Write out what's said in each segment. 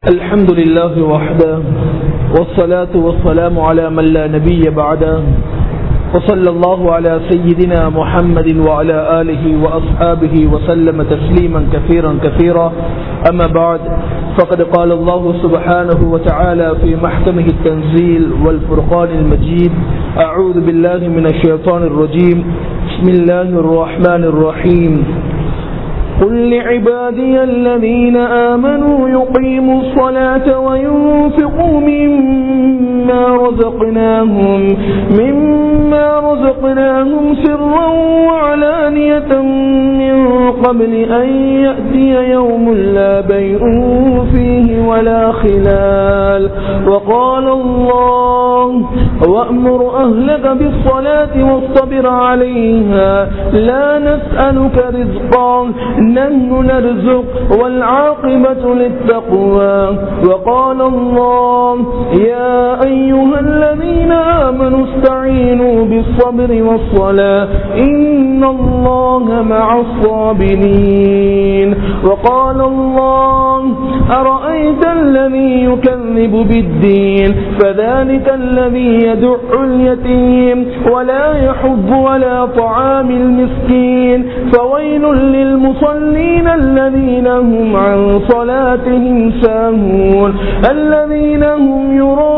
الحمد لله وحده والصلاة والسلام على من لا نبي بعده وصلى الله على سيدنا محمد وعلى آله وأصحابه وسلم تسليما كثيرا كثيرا أما بعد فقد قال الله سبحانه وتعالى في محكمه التنزيل والفرقان المجيد أعوذ بالله من الشيطان الرجيم بسم الله الرحمن الرحيم قل لعبادي الذين آمنوا يقيموا الصلاة وينفقوا مما رزقناهم مما رزقناهم سرا وعلانية من قبل أن يأتي يوم لا بيع فيه ولا خلال وقال الله وأمر أهلك بالصلاة واصطبر عليها لا نسألك رزقا نحن نرزق والعاقبة للتقوى وقال الله يا أيها الذين آمنوا استعينوا بالصبر والصلاة إن الله مع الصابرين وقال الله أرأيت الذي يكذب بالدين فذلك الذي يدع اليتيم ولا يحب ولا طعام المسكين فويل للمصلين الذين هم عن صلاتهم ساهون الذين هم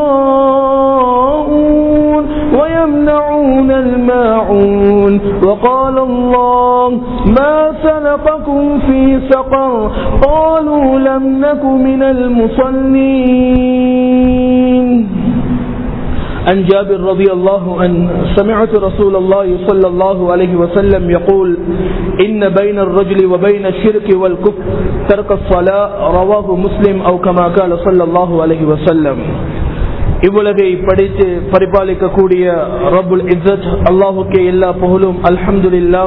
يراءون ويمنعون الماعون وقال الله ما سلقكم في سقر قالوا لم نك من المصلين عن جابر رضي الله عنه سمعت رسول الله صلى الله عليه وسلم يقول إن بين الرجل وبين الشرك والكفر ترك الصلاة رواه مسلم أو كما قال صلى الله عليه وسلم இவ்வுலகை படித்து பரிபாலிக்கக்கூடிய ரபுல் இஸ்ஸத் அல்லாஹுக்கே எல்லா புகழும் அல்ஹம்துலில்லா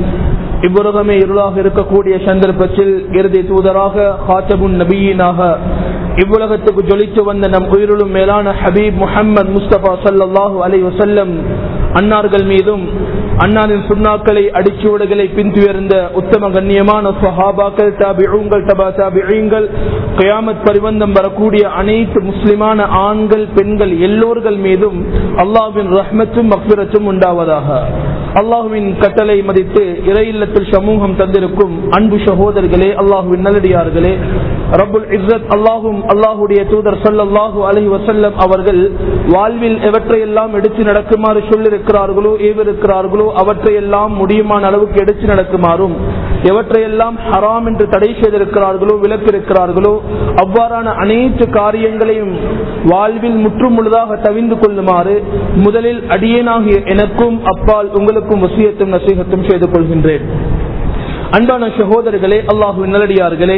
இவ்வுலகமே இருளாக இருக்கக்கூடிய சந்தர்ப்பத்தில் இறுதி தூதராக ஹாத்தபுன் நபியினாக இவ்வுலகத்துக்கு ஜொலித்து வந்த நம் உயிரிலும் மேலான ஹபீப் முஹம்மது முஸ்தபா சல்லாஹூ அலை வசல்லம் அன்னார்கள் மீதும் அண்ணாரின் சுண்ணாக்களை அடிச்சுவடுகளை பின்துயர்ந்த உத்தம கண்ணியமான சஹாபாக்கள் தாபிழங்கள் தபா தாபிழங்கள் கயாமத் பரிவந்தம் வரக்கூடிய அனைத்து முஸ்லிமான ஆண்கள் பெண்கள் எல்லோர்கள் மீதும் அல்லாவின் ரஹ்மத்தும் மக்பிரத்தும் உண்டாவதாக அல்லாஹுவின் கட்டளை மதித்து இறையில்லத்தில் சமூகம் தந்திருக்கும் அன்பு சகோதரர்களே அல்லாஹுவின் நல்லடியார்களே ரபுல் இஸ்ஸத் அல்லாஹும் அல்லாஹுடைய தூதர் சல்லாஹூ அலஹி வசல்லம் அவர்கள் வாழ்வில் எவற்றையெல்லாம் எடுத்து நடக்குமாறு சொல்லிருக்கிறார்களோ ஏவிருக்கிறார்களோ அவற்றையெல்லாம் முடியுமான அளவுக்கு எடுத்து நடக்குமாறும் எவற்றையெல்லாம் ஹராம் என்று தடை செய்திருக்கிறார்களோ விலக்கிருக்கிறார்களோ அவ்வாறான அனைத்து காரியங்களையும் வாழ்வில் முற்றும் முழுதாக தவிந்து கொள்ளுமாறு முதலில் அடியேனாகிய எனக்கும் அப்பால் உங்களுக்கும் வசியத்தும் நசீகத்தும் செய்து கொள்கின்றேன் அன்பான சகோதரர்களே அல்லாஹு நல்லடியார்களே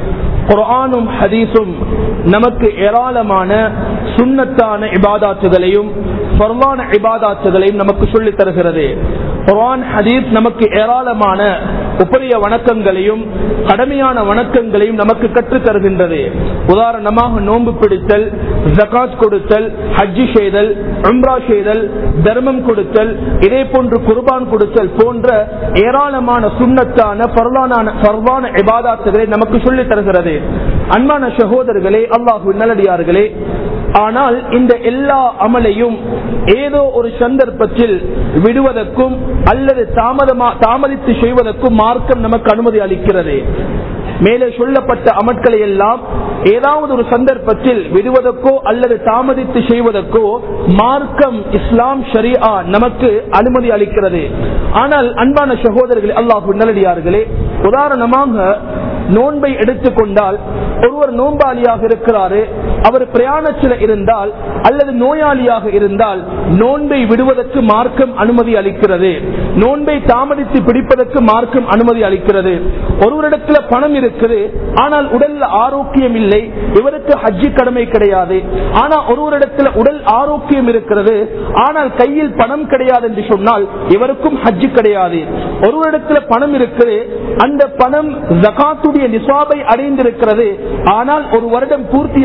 குரானும் ஹதீஸும் நமக்கு ஏராளமான சுண்ணத்தான இபாதாத்துகளையும் பரவான இபாதாத்துகளையும் நமக்கு சொல்லித் தருகிறது குரான் ஹதீஸ் நமக்கு ஏராளமான உபரிய வணக்கங்களையும் கடமையான வணக்கங்களையும் நமக்கு கற்றுத் தருகின்றது உதாரணமாக நோன்பு பிடித்தல் ஜகாத் கொடுத்தல் ஹஜ்ஜி செய்தல் உம்ரா செய்தல் தர்மம் கொடுத்தல் இதே போன்று குர்பான் கொடுத்தல் போன்ற ஏராளமான சுண்ணத்தான பரவான பரவான இபாதாத்துகளை நமக்கு சொல்லித் தருகிறது அன்பான சகோதரர்களே அல்லாஹு நல்லடியார்களே ஆனால் இந்த எல்லா அமலையும் ஏதோ ஒரு சந்தர்ப்பத்தில் விடுவதற்கும் அல்லது தாமதமா தாமதித்து செய்வதற்கும் மார்க்கம் நமக்கு அனுமதி அளிக்கிறது மேலே சொல்லப்பட்ட அமட்களை எல்லாம் ஏதாவது ஒரு சந்தர்ப்பத்தில் விடுவதற்கோ அல்லது தாமதித்து செய்வதற்கோ மார்க்கம் இஸ்லாம் ஷரியா நமக்கு அனுமதி அளிக்கிறது ஆனால் அன்பான சகோதரர்களே அல்லாஹு நல்லடியார்களே உதாரணமாக நோன்பை எடுத்துக்கொண்டால் ஒருவர் நோன்பாளியாக இருக்கிறாரு அவர் பிரயாணத்தில் இருந்தால் அல்லது நோயாளியாக இருந்தால் நோன்பை விடுவதற்கு மார்க்கம் அனுமதி அளிக்கிறது நோன்பை தாமதித்து பிடிப்பதற்கு மார்க்கம் அனுமதி அளிக்கிறது ஒருவரிடத்துல பணம் இருக்குது ஆனால் உடல்ல ஆரோக்கியம் இல்லை இவருக்கு ஹஜ்ஜி கடமை கிடையாது ஆனா ஒருவரிடத்துல உடல் ஆரோக்கியம் இருக்கிறது ஆனால் கையில் பணம் கிடையாது என்று சொன்னால் இவருக்கும் ஹஜ்ஜி கிடையாது ஒருவரிடத்துல பணம் இருக்குது அந்த பணம் ஜகாத்துடைய நிசாபை அடைந்திருக்கிறது ஆனால் ஒரு வருடம் பூர்த்தியாகவில்லை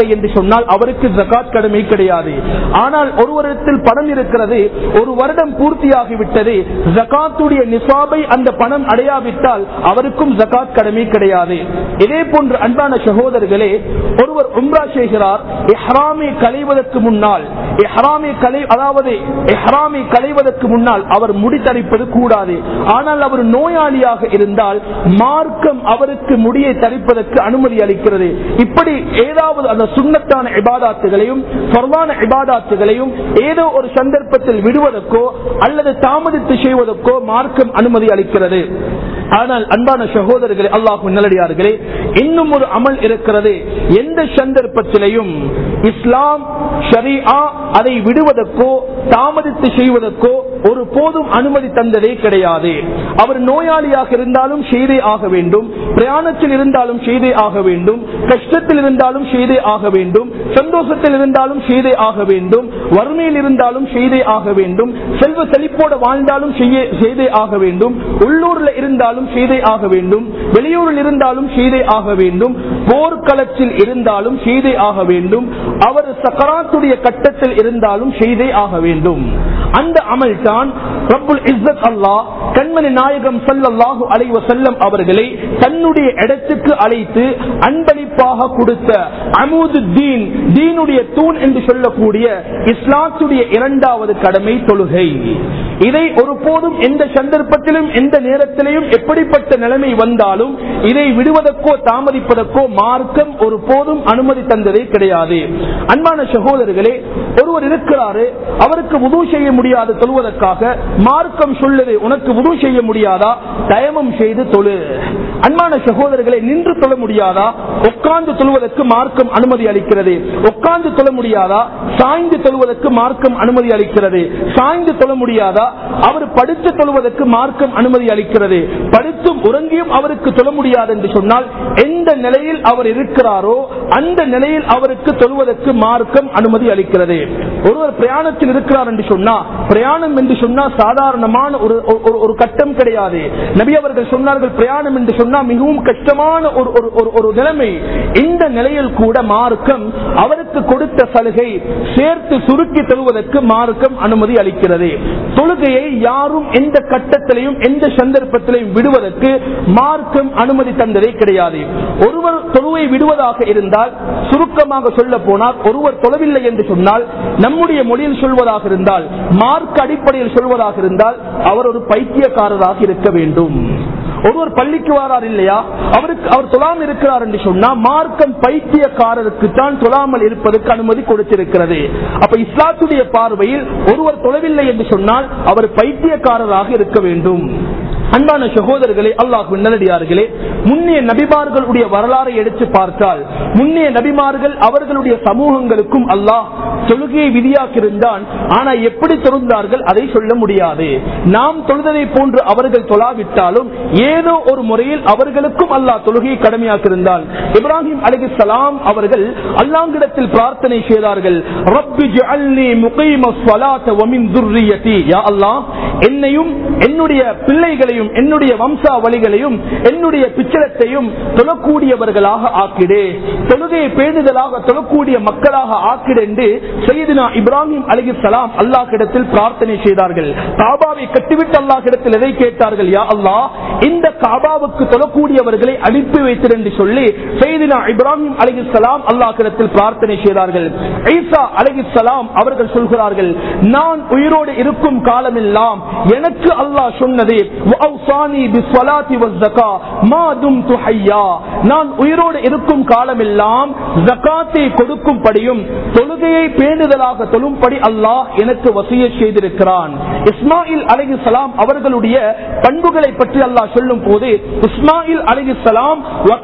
என்று சொன்னால் அவருக்கு ஜகாத் கடமை கிடையாது ஆனால் ஒருவரிடத்தில் பணம் இருக்கிறது ஒரு வருடம் பூர்த்தியாகிவிட்டது ஜகாத்துடைய நிசாபை அந்த பணம் அடையாவிட்டால் அவருக்கும் ஜகாத் கடமை கிடையாது இதே போன்று அன்பான சகோதரர்களே ஒருவர் உம்ரா செய்கிறார் எஹ்ராமை களைவதற்கு முன்னால் எஹ்ராமை கலை அதாவது எஹ்ராமை களைவதற்கு முன்னால் அவர் முடித்தரிப்பது கூடாது ஆனால் அவர் நோயாளியாக இருந்தால் மார்க்கம் அவருக்கு முடியை தரிப்பதற்கு அனுமதி அளிக்கிறது இப்படி ஏதாவது அந்த சுண்ணத்தான இபாதாத்துகளையும் சொர்வான இபாதாத்துகளையும் ஏதோ ஒரு சந்தர்ப்பத்தில் விடுவதற்கோ அல்லது தாமதித்து செய்வதற்கோ மார்க்கம் அனுமதி அளிக்கிறது ஆனால் அன்பான சகோதரர்களே அல்லாஹு நல்லடியார்களே இன்னும் ஒரு அமல் இருக்கிறது எந்த சந்தர்ப்பத்திலையும் இஸ்லாம் ஷரியா அதை விடுவதற்கோ தாமதித்து செய்வதற்கோ ஒரு போதும் அனுமதி தந்ததே கிடையாது அவர் நோயாளியாக இருந்தாலும் செய்தே ஆக வேண்டும் பிரயாணத்தில் இருந்தாலும் செய்தே ஆக வேண்டும் கஷ்டத்தில் இருந்தாலும் செய்தே ஆக வேண்டும் சந்தோஷத்தில் இருந்தாலும் செய்தே ஆக வேண்டும் வறுமையில் இருந்தாலும் செய்தே ஆக வேண்டும் செல்வ செழிப்போடு வாழ்ந்தாலும் செய்ய- செய்தே ஆக வேண்டும் உள்ளூர்ல இருந்தாலும் செய்தே ஆக வேண்டும் வெளியூரில் இருந்தாலும் செய்தே ஆக வேண்டும் போர்க்களத்தில் இருந்தாலும் செய்தே ஆக வேண்டும் அவர் சக்கராத்துடைய கட்டத்தில் இருந்தாலும் செய்தே ஆக வேண்டும் அந்த அமல் தான் ரப்புல் இஸ்ஸத் அல்லாஹ் கண்மணி நாயகம் ஸல்லல்லாஹு அலைஹி வஸல்லம் அவர்களை தன்னுடைய இடத்துக்கு அழைத்து அன்பளிப்பாக கொடுத்த அமுது தீன் தீனுடைய தூண் என்று சொல்லக்கூடிய இஸ்லாத்துடைய இரண்டாவது கடமை தொழுகை இதை ஒருபோதும் எந்த சந்தர்ப்பத்திலும் எந்த நேரத்திலையும் எப்படிப்பட்ட நிலைமை வந்தாலும் இதை விடுவதற்கோ தாமதிப்பதற்கோ மார்க்கம் ஒரு போதும் அனுமதி தந்ததே கிடையாது அன்பான சகோதரர்களே ஒருவர் இருக்கிறாரு அவருக்கு உதவு செய்ய முடியாது தொழுவதற்காக மார்க்கம் சொல்லுது உனக்கு உதவு செய்ய முடியாதா தயமம் செய்து தொழு அன்பான சகோதரர்களை நின்று தொழ முடியாதா உட்கார்ந்து தொழுவதற்கு மார்க்கம் அனுமதி அளிக்கிறது உட்கார்ந்து தொழ முடியாதா சாய்ந்து தொழுவதற்கு மார்க்கம் அனுமதி அளிக்கிறது சாய்ந்து தொழ முடியாதா அவர் படுத்து தொழுவதற்கு மார்க்கம் அனுமதி அளிக்கிறது படுத்தும் உறங்கியும் அவருக்கு தொழ முடியாது என்று சொன்னால் எந்த நிலையில் அவர் இருக்கிறாரோ அந்த நிலையில் அவருக்கு தொழுவதற்கு மார்க்கம் அனுமதி அளிக்கிறது ஒருவர் பிரயாணத்தில் இருக்கிறார் என்று சொன்னா பிரயாணம் என்று சொன்னா சாதாரணமான ஒரு ஒரு- ஒரு கட்டம் கிடையாது நபி அவர்கள் சொன்னார்கள் பிரயாணம் என்று சொன்னா மிகவும் கஷ்டமான ஒரு ஒரு- ஒரு ஒரு நிலைமை இந்த நிலையில் கூட மார்க்கம் அவருக்கு கொடுத்த சலுகை சேர்த்து சுருக்கி தொழுவதற்கு மார்க்கம் அனுமதி அளிக்கிறது தொழுகையை யாரும் எந்த கட்டத்திலையும் எந்த சந்தர்ப்பத்திலையும் விடுவதற்கு மார்க்கம் அனுமதி தந்ததே கிடையாது ஒருவர் தொழுவை விடுவதாக இருந்தால் சுருக்கமாக சொல்ல போனால் ஒருவர் தொழவில்லை என்று சொன்னால் நம்முடைய மொழியில் சொல்வதாக இருந்தால் மார்க் அடிப்படையில் சொல்வதாக இருந்தால் அவர் ஒரு பைத்தியக்காரராக இருக்க வேண்டும் ஒருவர் பள்ளிக்கு வாரார் இல்லையா அவருக்கு அவர் தொழாமல் இருக்கிறார் என்று சொன்னா மார்க்கம் பைத்தியக்காரருக்கு தான் தொழாமல் இருப்பதற்கு அனுமதி கொடுத்திருக்கிறது அப்ப இஸ்லாத்துடைய பார்வையில் ஒருவர் தொழவில்லை என்று சொன்னால் அவர் பைத்தியக்காரராக இருக்க வேண்டும் அன்பான சகோதரர்களே அல்லாஹ் நல்லடியார்களே முன்னைய நபிமார்களுடைய வரலாறை எடுத்து பார்த்தால் முன்னைய நபிமார்கள் அவர்களுடைய சமூகங்களுக்கும் அல்லாஹ் தொழுகையை விதியாக்கியிருந்தான் ஆனா எப்படி தொழுந்தார்கள் அதை சொல்ல முடியாது நாம் தொழுததை போன்று அவர்கள் தொழாவிட்டாலும் ஏதோ ஒரு முறையில் அவர்களுக்கும் அல்லாஹ் தொழுகையை கடமையாக்கியிருந்தான் இப்ராஹிம் அலிசலாம் அவர்கள் அல்லாங்கிடத்தில் பிரார்த்தனை செய்தார்கள் ரப்பி ஜஅல்னி முகீம ஸலாத்த வ மின் துர்ரிய்யதி யா அல்லாஹ் என்னையும் என்னுடைய பிள்ளைகளையும் என்னுடைய வம்சாவளிகளையும் என்னுடைய பிச்சலத்தையும் தொழக்கூடியவர்களாக ஆக்கிடு தொழுகையை பேணுதலாக தொழக்கூடிய மக்களாக ஆக்கிடு என்று செய்தினா இப்ராஹிம் அலகி சலாம் அல்லாஹிடத்தில் பிரார்த்தனை செய்தார்கள் காபாவை கட்டிவிட்டு அல்லாஹிடத்தில் எதை கேட்டார்கள் யா அல்லாஹ் இந்த காபாவுக்கு தொழக்கூடியவர்களை அனுப்பி வைத்திரு என்று சொல்லி செய்தினா இப்ராஹிம் அலகி சலாம் அல்லாஹிடத்தில் பிரார்த்தனை செய்தார்கள் ஈசா அலகி சலாம் அவர்கள் சொல்கிறார்கள் நான் உயிரோடு இருக்கும் காலமெல்லாம் எனக்கு அல்லாஹ் சொன்னது "வஅவ்சானி பிஸ்ஸலாத்தி வஸ்ஸகா மா தும்து ஹய்யா." நான் உயிரோடு இருக்கும் காலமெல்லாம் ஜகாத்தை கொடுக்கும்படியும் தொழுகையை பேணுதலாக தொழும்படி அல்லாஹ் எனக்கு வசிய செய்திருக்கிறான் இஸ்மாயில் அலகி சலாம் அவர்களுடைய பண்புகளை பற்றி அல்லாஹ் சொல்லும் போது இஸ்மாயில் அலகி சலாம்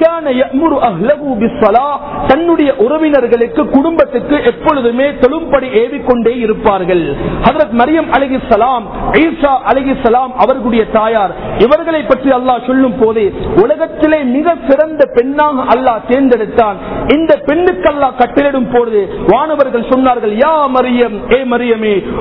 தன்னுடைய உறவினர்களுக்கு குடும்பத்துக்கு எப்பொழுதுமே தொழும்படி ஏவிக்கொண்டே இருப்பார்கள் ஹதரத் மரியம் அலகி சலாம் ஈசா அலகி சலாம் அவர்களுடைய தாயார் இவர்களை பற்றி அல்லாஹ் சொல்லும் போது உலகத்திலே மிக சிறந்த பெண்ணாக அல்லாஹ் தேர்ந்தெடுத்தான் இந்த பெண்ணுக்கு அல்லாஹ் கட்டளிடும் போது வானவர்கள் சொன்னார்கள் யா மரியம் ஏ மரியமே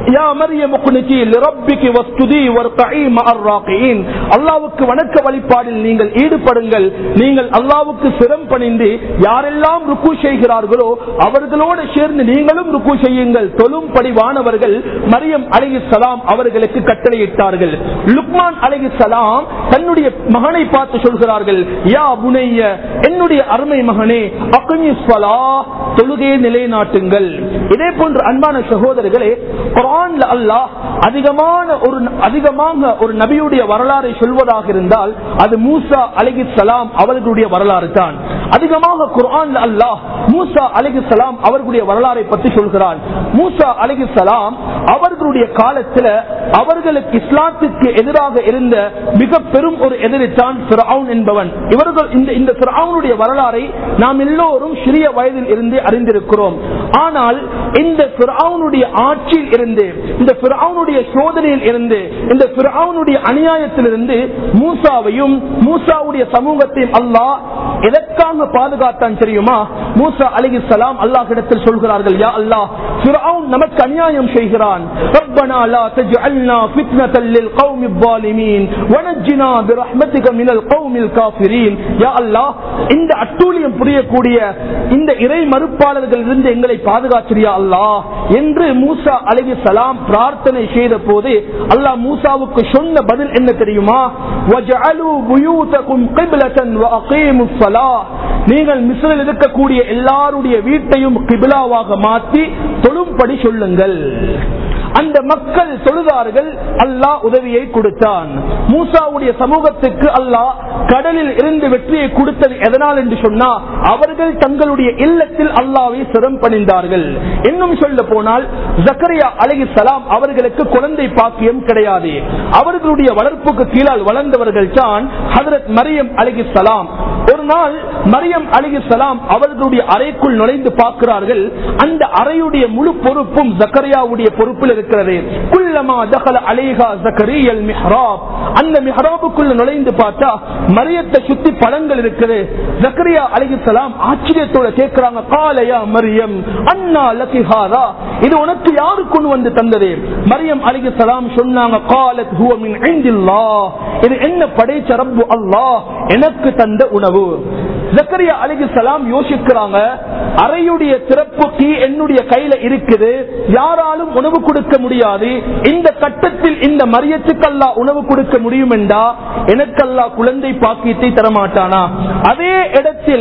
யா மரியம் உக்னுதி லிரப்பிகி வஸ்துதி வர்கஇ மஅர் ராகியின் அல்லாஹ்வுக்கு வணக்க வழிபாடில் நீங்கள் ஈடுபடுங்கள் நீங்கள் அல்லாஹ்வுக்கு சிரம் பணிந்து யாரெல்லாம் ருக்கு செய்கிறார்களோ அவர்களோடு சேர்ந்து நீங்களும் ருக்கு செய்யுங்கள் தொழும் படிவானவர்கள் மரியம் அலைஹிஸ்ஸலாம் அவர்களுக்கு கட்டளையிட்டார்கள் லுக்மான் அலைஹிஸ்ஸலாம் தன்னுடைய மகனை பார்த்து சொல்கிறார்கள் யா புனைய என்னுடைய அருமை மகனே அக்னி தொழுகையை நிலைநாட்டுங்கள் இதே போன்று அன்பான சகோதரர்களே குரான்ல அல்லாஹ் அதிகமான ஒரு அதிகமாக ஒரு நபியுடைய வரலாறை சொல்வதாக இருந்தால் அது மூசா அலகி சலாம் அவர்களுடைய வரலாறு தான் அதிகமாக குரான்ல அல்லாஹ் மூசா அலகி சலாம் அவர்களுடைய வரலாறை பற்றி சொல்கிறான் மூசா அலகி சலாம் அவர்களுடைய காலத்தில் அவர்களுக்கு இஸ்லாத்துக்கு எதிராக இருந்த மிக பெரும் ஒரு எதிரித்தான் என்பவன் இவர்கள் இந்த இந்த பிறவுனுடைய வரலாறை நாம் எல்லோரும் சிறிய வயதில் இருந்து அறிந்திருக்கிறோம் ஆனால் இந்த பிறவுனுடைய ஆட்சியில் இருந்து இந்த பிறவுனுடைய சோதனையில் இருந்து இந்த பிறவுனுடைய அநியாயத்திலிருந்து மூசாவையும் மூசாவுடைய சமூகத்தையும் அல்லாஹ் எதற்காக பாதுகாத்தான் தெரியுமா மூசா அலி சலாம் அல்லாஹிடத்தில் சொல்கிறார்கள் யா அல்லாஹ் பிறவுன் நமக்கு அநியாயம் செய்கிறான் ربنا لا تجعلنا فتنة للقوم الظالمين ونجنا برحمتك من القوم الكافرين يا الله இந்த அட்டூழியம் புரியக்கூடிய இந்த இறை மறுப்பாளர்கள் இருந்து எங்களை பாதுகாச்சிரியா அல்லாஹ் என்று மூசா அலகி சலாம் பிரார்த்தனை செய்த போது அல்லாஹ் மூசாவுக்கு சொன்ன பதில் என்ன தெரியுமா وَجَعَلُوا بُيُوتَكُمْ قِبْلَةً وَأَقِيمُوا الصَّلَاةَ நீங்கள் மிஸ்ரில் இருக்கக்கூடிய எல்லாருடைய வீட்டையும் கிபிலாவாக மாற்றி தொழும்படி சொல்லுங்கள் அந்த மக்கள் தொழுதார்கள் அல்லாஹ் உதவியை கொடுத்தான் மூசாவுடைய சமூகத்துக்கு அல்லாஹ் கடலில் இருந்து வெற்றியை கொடுத்தது எதனால் என்று சொன்னா அவர்கள் தங்களுடைய இல்லத்தில் அல்லாவை சிரம் பணிந்தார்கள் இன்னும் சொல்ல போனால் ஜக்கரியா அலகி சலாம் அவர்களுக்கு குழந்தை பாக்கியம் கிடையாது அவர்களுடைய வளர்ப்புக்கு கீழால் வளர்ந்தவர்கள் தான் ஹதரத் மரியம் அலகி சலாம் ஒரு நாள் மரியம் அலகி சலாம் அவர்களுடைய அறைக்குள் நுழைந்து பார்க்கிறார்கள் அந்த அறையுடைய முழு பொறுப்பும் ஜக்கரியாவுடைய பொறுப்பில் இருக்கிறது குல்லமா தகல அலேஹா ஜக்கரியல் மிஹ்ராப் அந்த மிஹ்ராபுக்குள்ள நுழைந்து பார்த்தா மரியத்தை சுத்தி பழங்கள் இருக்குது ஜக்கரியா அலிஹிசலாம் ஆச்சரியத்தோட கேட்கிறாங்க காலையா மரியம் அண்ணா லகிஹாரா இது உனக்கு யாரு கொண்டு வந்து தந்தது மரியம் அலிஹிசலாம் சொன்னாங்க காலத் ஹுவ மின் இந்தில்லாஹ் இது என்ன படைச்ச ரப்பு அல்லாஹ் எனக்கு தந்த உணவு ஜக்கரியா அலிஹிசலாம் யோசிக்கிறாங்க அறையுடைய திறப்பு கீ என்னுடைய கையில இருக்குது யாராலும் உணவு கொடுக்க முடியாது இந்த கட்டத்தில் இந்த மரியத்துக்கு அல்லா உணவு கொடுக்க முடியும் என்றா எனக்கு அல்லா குழந்தை பாக்கியத்தை தரமாட்டானா அதே இடத்தில்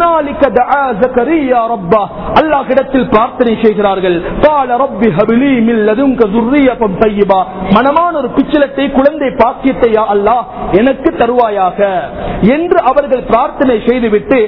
அல்லாஹ் இடத்தில் பிரார்த்தனை செய்கிறார்கள் மனமான ஒரு பிச்சலத்தை குழந்தை பாக்கியத்தை அல்லாஹ் எனக்கு தருவாயாக என்று அவர்கள் பிரார்த்தனை செய்துவிட்டு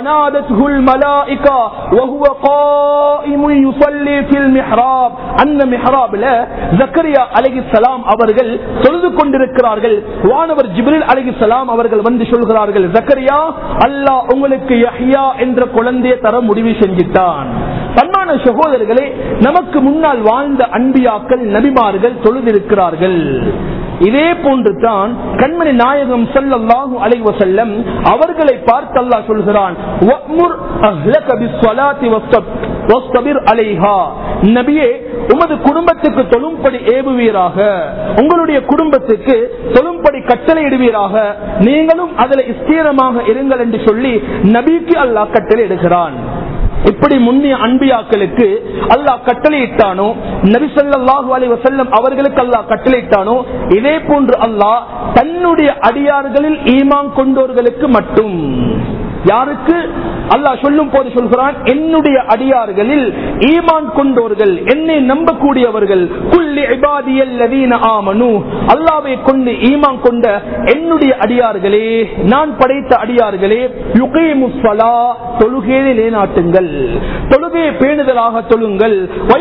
அந்த மிஹராப்ல ஜக்கரியா அலகி சலாம் அவர்கள் தொழுது கொண்டிருக்கிறார்கள் வானவர் ஜிப்ரில் அலகி சலாம் அவர்கள் வந்து சொல்கிறார்கள் ஜக்கரியா அல்லாஹ் உங்களுக்கு யஹ்யா என்ற குழந்தையை தர முடிவு செஞ்சிட்டான் தன்மான சகோதரர்களே நமக்கு முன்னால் வாழ்ந்த அன்பியாக்கள் நபிமார்கள் தொழுதிருக்கிறார்கள் இதே போன்று தான் கண்மணி நாயகம் சல்லாஹூ அலைவ செல்லம் அவர்களை பார்த்து அல்லாஹ் சொல்கிறான் நபியே உமது குடும்பத்துக்கு தொழும்படி ஏவுவீராக உங்களுடைய குடும்பத்துக்கு தொழும்படி கட்டளை நீங்களும் அதில் ஸ்தீரமாக இருங்கள் என்று சொல்லி நபிக்கு அல்லாஹ் கட்டளை இடுகிறான் இப்படி முன்னிய அன்பியாக்களுக்கு அல்லாஹ் கட்டளையிட்டானோ நபிசல்லாஹு அலி வசல்லம் அவர்களுக்கு அல்லாஹ் கட்டளையிட்டானோ இதே போன்று அல்லாஹ் தன்னுடைய அடியார்களில் ஈமான் கொண்டோர்களுக்கு மட்டும் யாருக்கு அல்லாஹ் சொல்லும் போது சொல்கிறான் என்னுடைய அடியார்களில் ஈமான் கொண்டோர்கள் என்னை நம்பக்கூடியவர்கள் குல்லி இபாதியல் ஆமனு அல்லாவை கொண்டு ஈமான் கொண்ட என்னுடைய அடியார்களே நான் படைத்த அடியார்களே யுகேமுசலா தொழுகையை நிலைநாட்டுங்கள் தொழுகையை பேணுதலாக தொழுங்கள்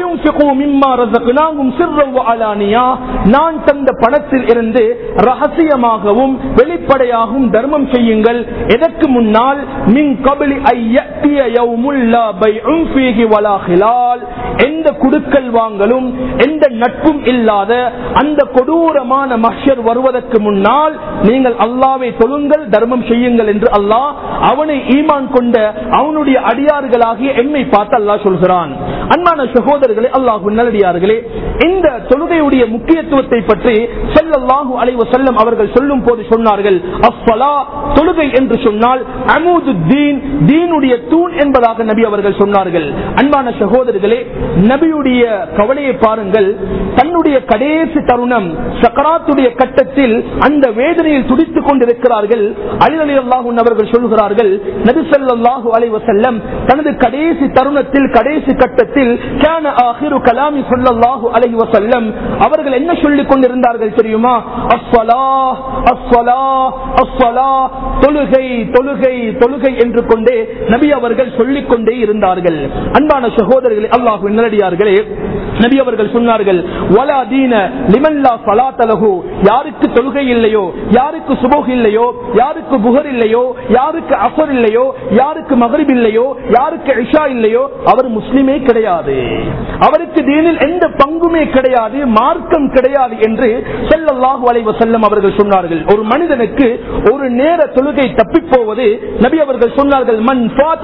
நான் தந்த பணத்தில் இருந்து ரகசியமாகவும் வெளிப்படையாகவும் தர்மம் செய்யுங்கள் எதற்கு முன்னால் மின் கபிலி ஐயத்திய யௌமுல்லா பைஉம் ஃபீஹி வலா ஹிலால் எந்த குடுக்கல் வாங்கலும் எந்த நட்பும் இல்லாத அந்த கொடூரமான மஹ்ஷர் வருவதற்கு முன்னால் நீங்கள் அல்லாவை தொழுங்கள் தர்மம் செய்யுங்கள் என்று அல்லாஹ் அவனை ஈமான் கொண்ட அவனுடைய அடியார்களாகிய எம்மை பார்த்து அல்லாஹ் சொல்கிறான் அன்பான சகோதரர்களே அல்லாஹு நல்லடியார்களே இந்த தொழுகையுடைய முக்கியத்துவத்தை பற்றி செல்லல்லாஹு அலைவ செல்லம் அவர்கள் சொல்லும் போது சொன்னார்கள் அஸ்ஸலா தொழுகை என்று சொன்னால் அமூது தீன் தீனுடைய தூண் என்பதாக நபி அவர்கள் சொன்னார்கள் அன்பான சகோதரர்களே நபியுடைய கவலையை பாருங்கள் தன்னுடைய கடைசி தருணம் சக்கராத்துடைய கட்டத்தில் அந்த வேதனையில் துடித்துக் கொண்டிருக்கிறார்கள் அலி அலி அல்லாஹூ அவர்கள் சொல்கிறார்கள் நபி ஸல்லல்லாஹு அலைஹி வஸல்லம் தனது கடைசி தருணத்தில் கடைசி கட்டத்தில் கான ஆகிரு கலாமி ஸல்லல்லாஹு அலைஹி வஸல்லம் அவர்கள் என்ன சொல்லிக் கொண்டிருந்தார்கள் தெரியுமா அஸ்ஸலா அஸ்ஸலா அஸ்ஸலா தொழுகை தொழுகை தொழுகை என்று கொண்டே நபி அவர்கள் சொல்லிக் கொண்டே இருந்தார்கள் அன்பான சகோதரர்களே அல்லாஹு நல்லடியார்களே நபி அவர்கள் சொன்னார்கள் வலா தீன லிமல்லா சலாத்தலகு யாருக்கு தொழுகை இல்லையோ யாருக்கு சுபோக் இல்லையோ யாருக்கு புகர் இல்லையோ யாருக்கு அஃபர் இல்லையோ யாருக்கு மகரிப் இல்லையோ யாருக்கு இஷா இல்லையோ அவர் முஸ்லிமே கிடையாது அவருக்கு தீனில் எந்த பங்குமே கிடையாது மார்க்கம் கிடையாது என்று செல்லல்லாஹு அலைவ செல்லம் அவர்கள் சொன்னார்கள் ஒரு மனிதனுக்கு ஒரு நேர தொழுகை தப்பி போவது நபி அவர்கள் சொன்னார்கள் மண்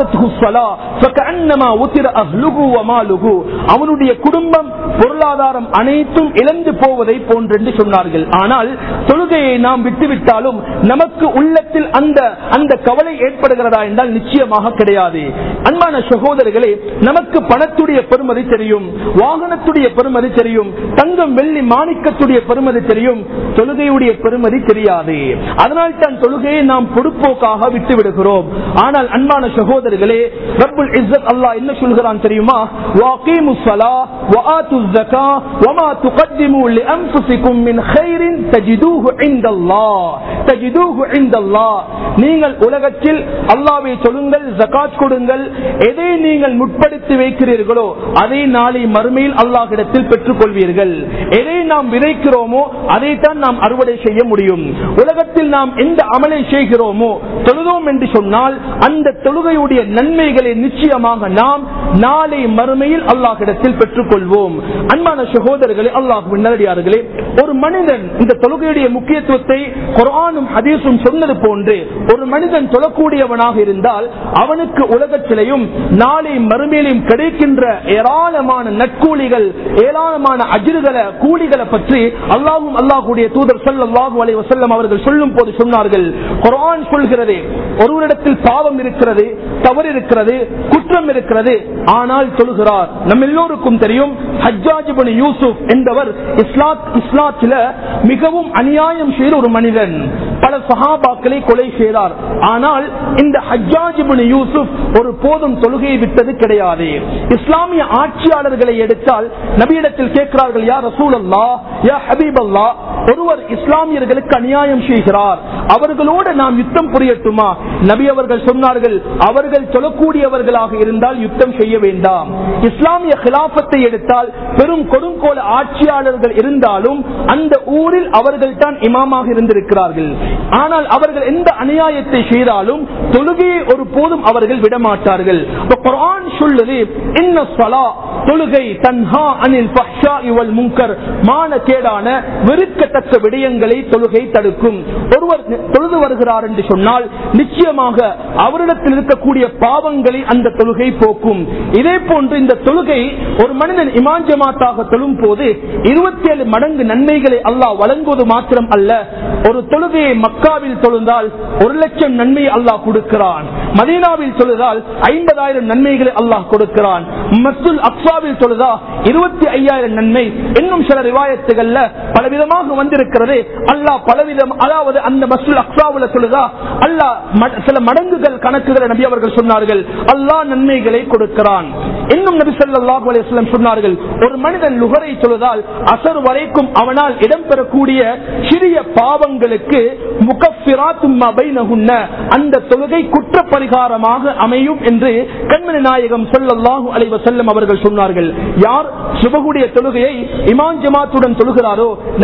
அவனுடைய குடும்பம் பொருளாதாரம் அனைத்தும் இழந்து போவதை போன்றென்று சொன்னார்கள் ஆனால் தொழுகையை நாம் விட்டுவிட்டாலும் நமக்கு உள்ளத்தில் அந்த அந்த கவலை ஏற்படுகிறதா என்றால் நிச்சயமாக கிடையாது அன்பான சகோதரர்களே நமக்கு பணத்துடைய பெருமதி தெரியும் வாகனத்துடைய பெருமதி தெரியும் தங்கம் வெள்ளி மாணிக்கத்துடைய பெருமதி தெரியும் தொழுகையுடைய பெருமதி தெரியாது அதனால் தான் தொழுகையை நாம் பொறுப்போக்காக விட்டு விடுகிறோம் ஆனால் அன்பான சகோதரர்களே ரப்புல் இஸ்ஸத் அல்லாஹ் என்ன சொல்கிறான் தெரியுமா வாகீமுஸ் ஸலா வஆத்துஸ் ஸகா வமா துகத்திமு லிஅன்ஃபுசிகும் மின் கைரின் தஜிதூஹு இன்தல்லாஹ் தஜிதூஹு இன்தல்லாஹ் நீங்கள் உலகத்தில் அல்லாஹ்வை சொல்லுங்கள் ஜகாத் கொடுங்கள் எதை நீங்கள் முற்படுத்தி வைக்கிறீர்களோ அதை நாளை மறுமையில் அல்லாஹ்விடத்தில் பெற்றுக் கொள்வீர்கள் எதை நாம் விதைக்கிறோமோ அதைத்தான் நாம் அறுவடை செய்ய முடியும் உலகத்தில் நாம் எந்த அமலை செய்கிறோமோ தொழுதோம் என்று சொன்னால் அந்த தொழுகையுடைய நன்மைகளை நிச்சயமாக நாம் நாளை மறுமையில் அல்லாஹிடத்தில் பெற்றுக் கொள்வோம் அன்பான சகோதரர்களே அல்லாஹ் நல்லடியார்களே ஒரு மனிதன் இந்த தொழுகையுடைய முக்கியத்துவத்தை குரானும் ஹதீஸும் சொன்னது போன்று ஒரு மனிதன் தொழக்கூடியவனாக இருந்தால் அவனுக்கு உலகத்திலையும் நாளை மறுமையிலும் கிடைக்கின்ற ஏராளமான நற்கூலிகள் ஏராளமான அஜிர்களை கூலிகளை பற்றி அல்லாஹும் அல்லாஹுடைய தூதர் சொல்லல்லாஹு அலைஹி வஸல்லம் அவர்கள் சொல்லும் போது சொன்னார்கள் குர்ஆன் சொல்கிறது ஒருவரிடத்தில் பாவம் இருக்கிறது தவறு இருக்கிறது குற்றம் இருக்கிறது ஆனால் சொல்கிறார் நம்ம எல்லோருக்கும் தெரியும் ஹஜ்ஜாஜ் இப்னு யூசுப் என்பவர் இஸ்லாத் இஸ்லாத்தில மிகவும் அநியாயம் செய்த ஒரு மனிதன் பல சஹாபாக்களை கொலை செய்தார் ஆனால் இந்த ஹஜ்ஜாஜ் இப்னு யூசுப் ஒரு போதும் தொழுகையை விட்டது கிடையாது இஸ்லாமிய ஆட்சியாளர்களை எடுத்தால் நபியிடத்தில் கேட்கிறார்கள் யா ரசூல் அல்லா யா ஹபீப் அல்லா ஒருவர் இஸ்லாமியர்களுக்கு அநியாயம் செய்கிறார் அவர்களோடு நாம் யுத்தம் புரியட்டுமா நபி அவர்கள் சொன்னார்கள் அவர்கள் சொல்லக்கூடியவர்களாக இருந்தால் யுத்தம் செய்ய வேண்டாம் இஸ்லாமிய கிலாபத்தை எடுத்தால் பெரும் கொடுங்கோல ஆட்சியாளர்கள் இருந்தாலும் அந்த ஊரில் அவர்கள் தான் இமாமாக இருந்திருக்கிறார்கள் ஆனால் அவர்கள் எந்த அநியாயத்தை செய்தாலும் தொழுகையை ஒரு போதும் அவர்கள் விடமாட்டார்கள் அப்ப குர்ஆன் சொல்லுது இன்ன ஸலா தொழுகை தன்ஹா அனில் ஃபஹ்ஷாஇ வல் முன்கர் மானக்கேடான வெறுக்கத்தக்க விடயங்களை தொழுகை தடுக்கும் ஒருவர் தொழுது வருகிறார் என்று சொன்னால் நிச்சயமாக அவரிடத்தில் இருக்கக்கூடிய பாவங்களை அந்த தொழுகை போக்கும் இதே போன்று இந்த தொழுகை ஒரு மனிதன் இமான் ஜமாத்தாக தொழும் போது இருபத்தி ஏழு மடங்கு நன்மைகளை அல்லாஹ் வழங்குவது மாத்திரம் அல்ல ஒரு தொழுகையை மக்காவில் தொழுந்தால் ஒரு லட்சம் நன்மை அல்லாஹ் கொடுக்கிறான் மதீனாவில் தொழுதால் ஐம்பதாயிரம் நன்மைகளை அல்லாஹ் கொடுக்கிறான் மஸ்துல் அக்ஸாவில் தொழுதா இருபத்தி ஐயாயிரம் நன்மை இன்னும் சில ரிவாயத்துகள்ல பலவிதமாக வந்திருக்கிறது அல்லாஹ் பலவிதம் அதாவது அந்த மஸ்துல் அக்ஸாவுல தொழுதா அல்லாஹ் ம- சில மடங்குகள் கணக்குகளை நபி அவர்கள் சொன்னார்கள் அல்லாஹ் நன்மைகளை கொடுக்கிறான் இன்னும் நபி ஸல்லல்லாஹு அலைஹி வஸல்லம் சொன்னார்கள் ஒரு மனிதன் லுகரை தொழுதால் அசர் வரைக்கும் அவனால் இடம்பெறக்கூடிய சிறிய பாவங்களுக்கு முகஃபிராத்தும் மா பைனஹுன்ன அந்த தொழுகை குற்ற பரிகாரமாக அமையும் என்று கண்மணி நாயகம் ஸல்லல்லாஹு அலைஹி வஸல்லம் அவர்கள் சொன்னார்கள் யார் சுபகுடைய தொழுகையை இமாம் ஜமாத்துடன் தொழுகிறாரோ நபி அவர்கள்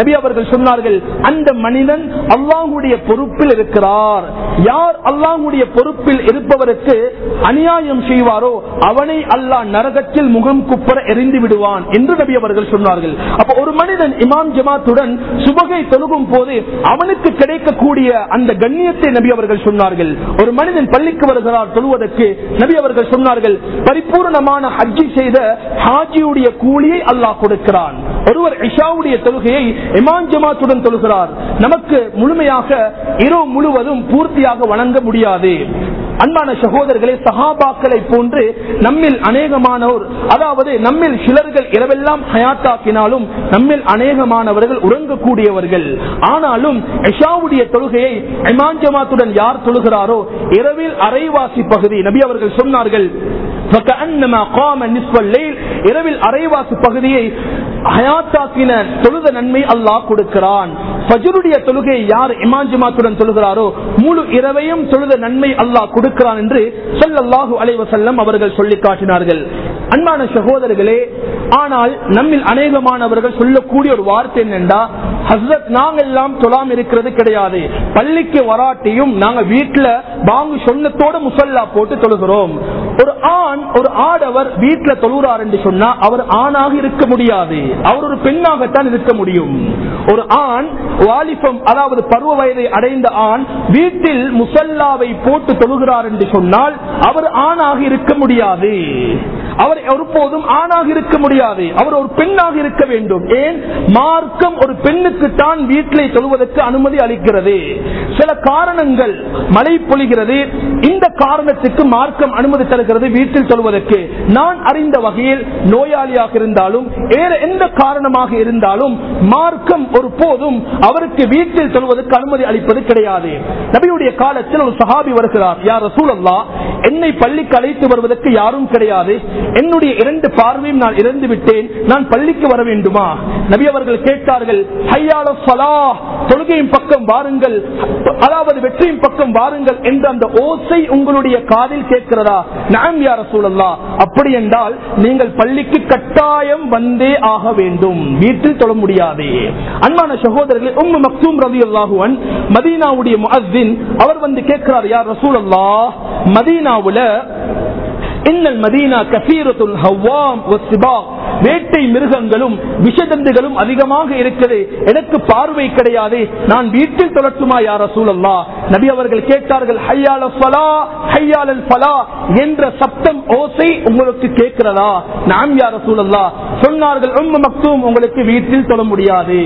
சொன்னார்கள் அந்த மனிதன் அல்லாஹுடைய பொறுப்பில் இருக்கிறார் யார் அல்லாஹுடைய பொறுப்பில் இருப்பவருக்கு அநியாயம் செய்வாரோ அவனை அல்லாஹ் நரகத்தில் முகம் குப்பர எரிந்து விடுவான் என்று நபி அவர்கள் சொன்னார்கள் அப்ப ஒரு மனிதன் இமாம் ஜமாத்துடன் சுபகை தொழுகும் போது அவனுக்கு கிடைக்கக்கூடிய அந்த கண்ணியத்தை நபி அவர்கள் சொன்னார்கள் ஒரு மனிதன் பள்ளிக்கு வருகிறார் தொழுவதற்கு நபி அவர்கள் சொன்னார்கள் பரிபூர்ணமான ஹஜ்ஜி செய்த ஹாஜியுடைய கூலியை அல்லாஹ் கொடுக்கிறான் ஒருவர் இஷாவுடைய தொழுகையை இமாம் ஜமாத்துடன் தொழுகிறார் நமக்கு முழுமையாக இரவு முழுவதும் பூர்த்தியாக வணங்க முடியாது அன்பான சகோதரர்களே சஹாபாக்களை போன்று நம்மில் அநேகமானோர் அதாவது நம்மில் சிலர்கள் இரவெல்லாம் ஹயாத்தாக்கினாலும் நம்மில் அநேகமானவர்கள் உறங்கக்கூடியவர்கள் ஆனாலும் இஷாவுடைய தொழுகையை இமாம் ஜமாத்துடன் யார் தொழுகிறாரோ இரவில் அரைவாசி பகுதி நபி அவர்கள் சொன்னார்கள் فكأنما قام نصف الليل இரவில் அரைவாசி பகுதியை ஹயாத்தாக்கின தொழுத நன்மை அல்லாஹ் கொடுக்கிறான் ஃபஜ்ருடைய தொழுகை யார் இமாம் ஜமாத்துடன் தொழுகிறாரோ முழு இரவையும் தொழுத நன்மை அல்லாஹ் கொடுக்கிறான் என்று ஸல்லல்லாஹு அலைஹி வஸல்லம் அவர்கள் சொல்லி காட்டினார்கள் அன்பான சகோதரர்களே ஆனால் நம்மில் அநேகமானவர்கள் சொல்லக்கூடிய ஒரு வார்த்தை என்னென்றா ஹஸ்ரத் நாங்க எல்லாம் தொழாம இருக்கிறது கிடையாது பள்ளிக்கு வராட்டியும் நாங்க வீட்டுல பாங்கு சொன்னத்தோட முசல்லா போட்டு தொழுகிறோம் ஒரு ஆண் ஒரு ஆடவர் வீட்டுல தொழுகிறார் என்று சொன்னா அவர் ஆணாக இருக்க முடியாது அவர் ஒரு பெண்ணாகத்தான் இருக்க முடியும் ஒரு ஆண் வாலிபம் அதாவது பருவ வயதை அடைந்த ஆண் வீட்டில் முசல்லாவை போட்டு தொழுகிறார் என்று சொன்னால் அவர் ஆணாக இருக்க முடியாது அவர் ஒருபோதும் ஆணாக இருக்க முடியாது அவர் ஒரு பெண்ணாக இருக்க வேண்டும் ஏன் மார்க்கம் ஒரு பெண்ணுக்கு தான் வீட்டிலே தொழுவதற்கு அனுமதி அளிக்கிறது சில காரணங்கள் மழை பொழிகிறது இந்த காரணத்துக்கு மார்க்கம் அனுமதி தருகிறது வீட்டில் தொழுவதற்கு நான் அறிந்த வகையில் நோயாளியாக இருந்தாலும் வேற எந்த காரணமாக இருந்தாலும் மார்க்கம் ஒரு போதும் அவருக்கு வீட்டில் தொழுவதற்கு அனுமதி அளிப்பது கிடையாது நபியுடைய காலத்தில் ஒரு சஹாபி வருகிறார் யார் ரசூலல்லா என்னை பள்ளிக்கு அழைத்து வருவதற்கு யாரும் கிடையாது என்னுடைய இரண்டு பார்வையும் நான் இறந்து விட்டேன் நான் பள்ளிக்கு வர வேண்டுமா நபி அவர்கள் கேட்டார்கள் ஹையால சலா தொழுகையின் பக்கம் வாருங்கள் அதாவது வெற்றியின் பக்கம் வாருங்கள் என்ற அந்த ஓசை உங்களுடைய காதில் கேட்கிறதா நான் யார சூழல்லா அப்படி என்றால் நீங்கள் பள்ளிக்கு கட்டாயம் வந்தே ஆக வேண்டும் வீட்டில் தொழ முடியாது அன்பான சகோதரர்களே உம்மு மக்தூம் ரவி அல்லாஹுவன் மதீனாவுடைய முஅஸ்ஸின் அவர் வந்து கேட்கிறார் யார் ரசூல் அல்லா மதீனாவுல இன்னல் மதீனா கசீரத்துல் ஹவ்வாம் வஸ்ஸிபாக் வேட்டை மிருகங்களும் விஷதந்துகளும் அதிகமாக இருக்குது எனக்கு பார்வை கிடையாது நான் வீட்டில் தொழட்டுமா யார் ரசூலல்லா நபி அவர்கள் கேட்டார்கள் ஹையால ஃபலா ஹையாலல் ஃபலா என்ற சப்தம் ஓசை உங்களுக்கு கேட்கிறதா நாம் யார் ரசூலல்லா சொன்னார்கள் உம்மு மக்தூம் உங்களுக்கு வீட்டில் தொழ முடியாது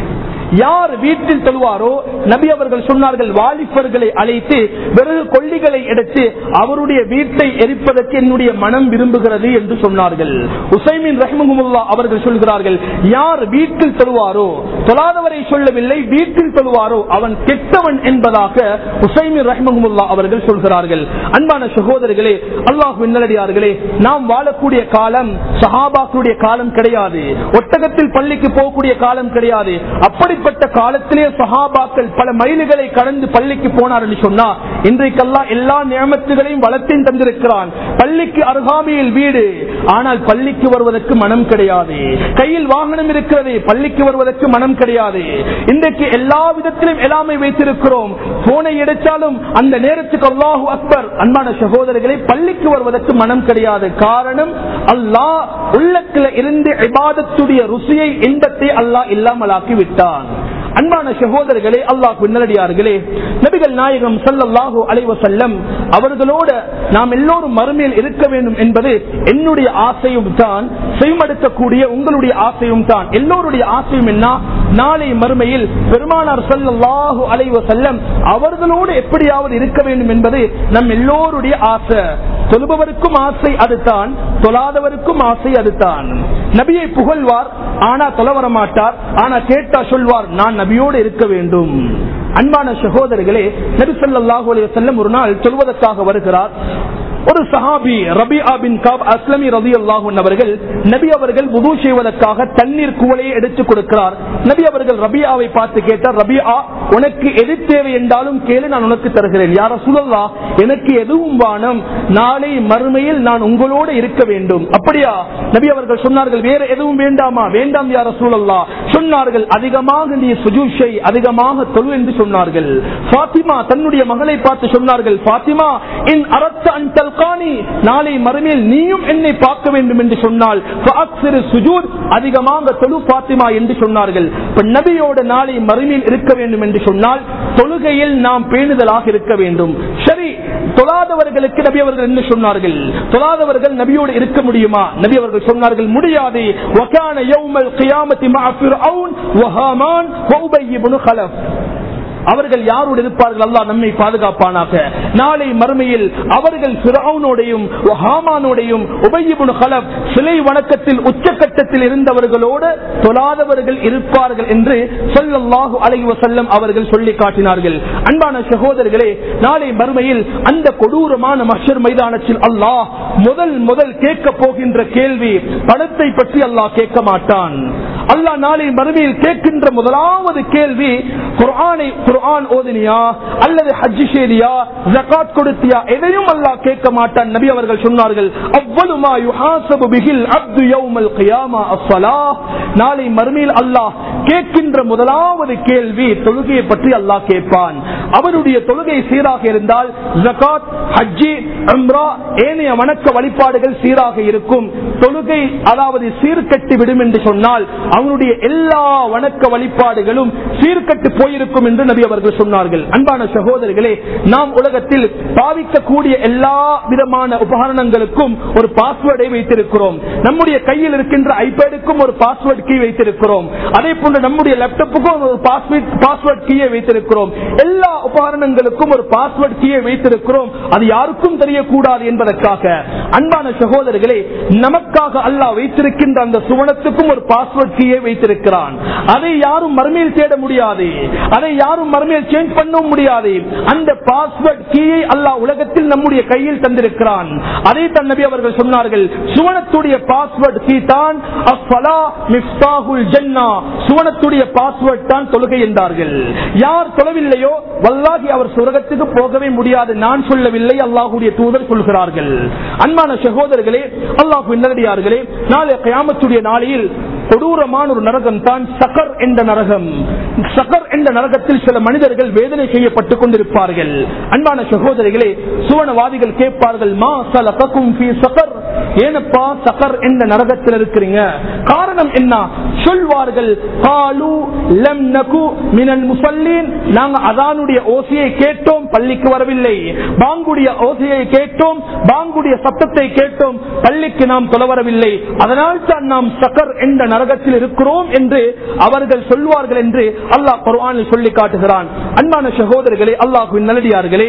யார் வீட்டில் தொழுவாரோ நபி அவர்கள் சொன்னார்கள் வாலிபர்களை அழைத்து விறகு கொல்லிகளை எடுத்து அவருடைய வீட்டை எரிப்பதற்கு என்னுடைய மனம் விரும்புகிறது என்று சொன்னார்கள் உசைமின் ரஹ்மகுமுல்லா அவர்கள் சொல்கிறார்கள் யார் வீட்டில் தொழுவாரோ தொழாதவரை சொல்லவில்லை வீட்டில் தொழுவாரோ அவன் கெட்டவன் என்பதாக உசைமின் ரஹ்மகுமுல்லா அவர்கள் சொல்கிறார்கள் அன்பான சகோதரர்களே அல்லாஹ் நல்லடியார்களே நாம் வாழக்கூடிய காலம் சஹாபாக்களுடைய காலம் கிடையாது ஒட்டகத்தில் பள்ளிக்கு போகக்கூடிய காலம் கிடையாது அப்படி அப்படிப்பட்ட காலத்திலே சஹாபாக்கள் பல மைல்களை கடந்து பள்ளிக்கு போனார் என்று சொன்னா இன்றைக்கெல்லாம் எல்லா நியமத்துகளையும் வளர்த்தையும் தந்திருக்கிறான் பள்ளிக்கு அருகாமையில் வீடு ஆனால் பள்ளிக்கு வருவதற்கு மனம் கிடையாது கையில் வாகனம் இருக்கிறது பள்ளிக்கு வருவதற்கு மனம் கிடையாது இன்றைக்கு எல்லா விதத்திலும் எல்லாமே வைத்திருக்கிறோம் போனை எடுத்தாலும் அந்த நேரத்துக்கு அல்லாஹு அக்பர் அன்பான சகோதரர்களை பள்ளிக்கு வருவதற்கு மனம் கிடையாது காரணம் அல்லாஹ் உள்ளத்துல இருந்து இபாதத்துடைய ருசியை இன்பத்தை அல்லாஹ் இல்லாமலாக்கி விட்டான் அன்பான சகோதரர்களே அல்லாஹ் நல்லடியார்களே நபிகள் நாயகம் சல்லல்லாஹு அலைவ செல்லம் அவர்களோட நாம் எல்லோரும் மறுமையில் இருக்க வேண்டும் என்பது என்னுடைய ஆசையும் தான் செய்மடுக்கக்கூடிய உங்களுடைய ஆசையும் தான் எல்லோருடைய ஆசையும் என்ன நாளை மறுமையில் பெருமானார் சல்லல்லாஹு அலைவ செல்லம் அவர்களோடு எப்படியாவது இருக்க வேண்டும் என்பது நம் எல்லோருடைய ஆசை தொழுபவருக்கும் ஆசை அதுதான் தொழாதவருக்கும் ஆசை அதுதான் நபியை புகழ்வார் ஆனா தொலை வர மாட்டார் ஆனா கேட்டா சொல்வார் நான் நபியோடு இருக்க வேண்டும் அன்பான சகோதரர்களே நபி சொல்லாஹு செல்லம் ஒரு நாள் சொல்வதற்காக வருகிறார் ஒரு சஹாபி ரபியா பின் காப் அஸ்லமி ரதி அல்லாஹூன் அவர்கள் நபி அவர்கள் உது செய்வதற்காக தண்ணீர் குவளையை எடுத்துக் கொடுக்கிறார் நபி அவர்கள் ரபியாவை பார்த்து கேட்டார் ரபியா உனக்கு எது தேவை என்றாலும் கேளு நான் உனக்கு தருகிறேன் யார சொல்லலா எனக்கு எதுவும் வானம் நாளை மறுமையில் நான் உங்களோடு இருக்க வேண்டும் அப்படியா நபி அவர்கள் சொன்னார்கள் வேற எதுவும் வேண்டாமா வேண்டாம் யார சூழல்லா சொன்னார்கள் அதிகமாக நீ சுஜூஷை அதிகமாக தொழு என்று சொன்னார்கள் பாத்திமா தன்னுடைய மகளை பார்த்து சொன்னார்கள் பாத்திமா என் அரச அன்டல் காணி நாளை மறுமையில் நீயும் என்னை பார்க்க வேண்டும் என்று சொன்னால் சுஜூத் அதிகமாக தொழு பாத்திமா என்று சொன்னார்கள் இப்ப நபியோட நாளை மறுமையில் இருக்க வேண்டும் என்று சொன்னால் தொழுகையில் நாம் பேணுதலாக இருக்க வேண்டும் சரி தொழாதவர்களுக்கு நபி அவர்கள் என்ன சொன்னார்கள் தொழாதவர்கள் நபியோடு இருக்க முடியுமா நபி அவர்கள் சொன்னார்கள் முடியாது وَكَانَ يَوْمَ الْقِيَامَةِ مَعَ فِرْعَوْنَ وَهَامَانَ وَأُبَيِّ بْنُ خَلَفَ அவர்கள் யாரோடு இருப்பார்கள் அல்லாஹ் நம்மை பாதுகாப்பானாக நாளை மறுமையில் அவர்கள் பிறவுனோடையும் ஹாமானோடையும் உபயிபுன் ஹலப் சிலை வணக்கத்தில் உச்சக்கட்டத்தில் இருந்தவர்களோடு தொழாதவர்கள் இருப்பார்கள் என்று சொல்லல்லாஹு அலைஹி வஸல்லம் அவர்கள் சொல்லி காட்டினார்கள் அன்பான சகோதரர்களே நாளை மறுமையில் அந்த கொடூரமான மஷர் மைதானத்தில் அல்லாஹ் முதல் முதல் கேட்க போகின்ற கேள்வி பணத்தை பற்றி அல்லாஹ் கேட்க மாட்டான் அல்லாஹ் நாளை மறுமையில் கேட்கின்ற முதலாவது கேள்வி குர்ஆனை குர்ஆன் ஓதினியா அல்லது ஹஜ் செய்தியா ஜகாத் கொடுத்தியா எதையும் அல்லாஹ் கேட்க மாட்டான் நபி அவர்கள் சொன்னார்கள் அவ்வளவுமா யுஹாசபு பிஹில் அப்து யௌமல் கியாமா அஸ்ஸலாஹ் நாளை மறுமையில் அல்லாஹ் கேட்கின்ற முதலாவது கேள்வி தொழுகையை பற்றி அல்லாஹ் கேட்பான் அவருடைய தொழுகை சீராக இருந்தால் ஜகாத் ஹஜ்ஜி உம்ரா ஏனைய வணக்க வழிபாடுகள் சீராக இருக்கும் தொழுகை அதாவது சீர்கட்டு விடும் என்று சொன்னால் அவனுடைய எல்லா வணக்க வழிபாடுகளும் சீர்கட்டு போயிருக்கும் என்று நபி அவர்கள் சொன்னார்கள் அன்பான சகோதரர்களே நாம் உலகத்தில் பாவிக்கக்கூடிய எல்லா விதமான உபகரணங்களுக்கும் ஒரு பாஸ்வேர்டை வைத்திருக்கிறோம் நம்முடைய கையில் இருக்கின்ற ஐபேடுக்கும் ஒரு பாஸ்வேர்ட் கீ வைத்திருக்கிறோம் அதே போன்று நம்முடைய லேப்டாப்புக்கும் ஒரு பாஸ்வேர்ட் கீயை வைத்திருக்கிறோம் எல்லா உபகரணங்களுக்கும் ஒரு பாஸ்வேர்ட் கீயை வைத்திருக்கிறோம் அது யாருக்கும் தெரியக்கூடாது என்பதற்காக அன்பான சகோதரர்களே நமக்காக அல்லாஹ் வைத்திருக்கின்ற அந்த சுவனத்துக்கும் ஒரு பாஸ்வேர்ட் கீயை வைத்திருக்கிறான் அதை யாரும் மறுமையில் தேட முடியாது அதை யாரும் மறுமையில் சேஞ்ச் பண்ண முடியாது அந்த பாஸ்வேர்ட் கீயை அல்லாஹ் உலகத்தில் நம்முடைய கையில் தந்திருக்கிறான் அதை தன் நபி அவர்கள் சொன்னார்கள் சுவனத்துடைய பாஸ்வேர்ட் கீ தான் அஃபலா மிஃப்தாஹுல் ஜன்னா சுவனத்துடைய பாஸ்வேர்ட் தான் தொழுகை என்றார்கள் யார் தொழவில்லையோ வல்லாகி அவர் சுரகத்துக்கு போகவே முடியாது நான் சொல்லவில்லை அல்லாஹுடைய தூதர் சொல்கிறார்கள் அன்பான சகோதரர்களே அல்லாஹு நல்லடியார்களே நாளை கயாமத்துடைய நாளையில் கொடூரமான ஒரு நரகம் தான் சகர் என்ற நரகம் சகர் என்ற நரகத்தில் சில மனிதர்கள் வேதனை செய்யப்பட்டுக் கொண்டிருப்பார்கள் அன்பான சகோதரிகளே சுவனவாதிகள் கேட்பார்கள் மா சலகக்கும் ஃபீ சகர் ஏனப்பா சகர் என்ற நரகத்தில் இருக்கிறீங்க காரணம் என்ன சொல்வார்கள் காலு லம் நகு மினல் முசல்லீன் நாங்க அதானுடைய ஓசையை கேட்டோம் பள்ளிக்கு வரவில்லை பாங்குடைய ஓசையை கேட்டோம் பாங்குடைய சத்தத்தை கேட்டோம் பள்ளிக்கு நாம் தொலை வரவில்லை அதனால் தான் நாம் சகர் என்ற நரகத்தில் இருக்கிறோம் என்று அவர்கள் சொல்வார்கள் என்று அல்லாஹ் குர்ஆனில் சொல்லி காட்டுகிறான் அன்பான சகோதரர்களே அல்லாஹுவின் நல்லடியார்களே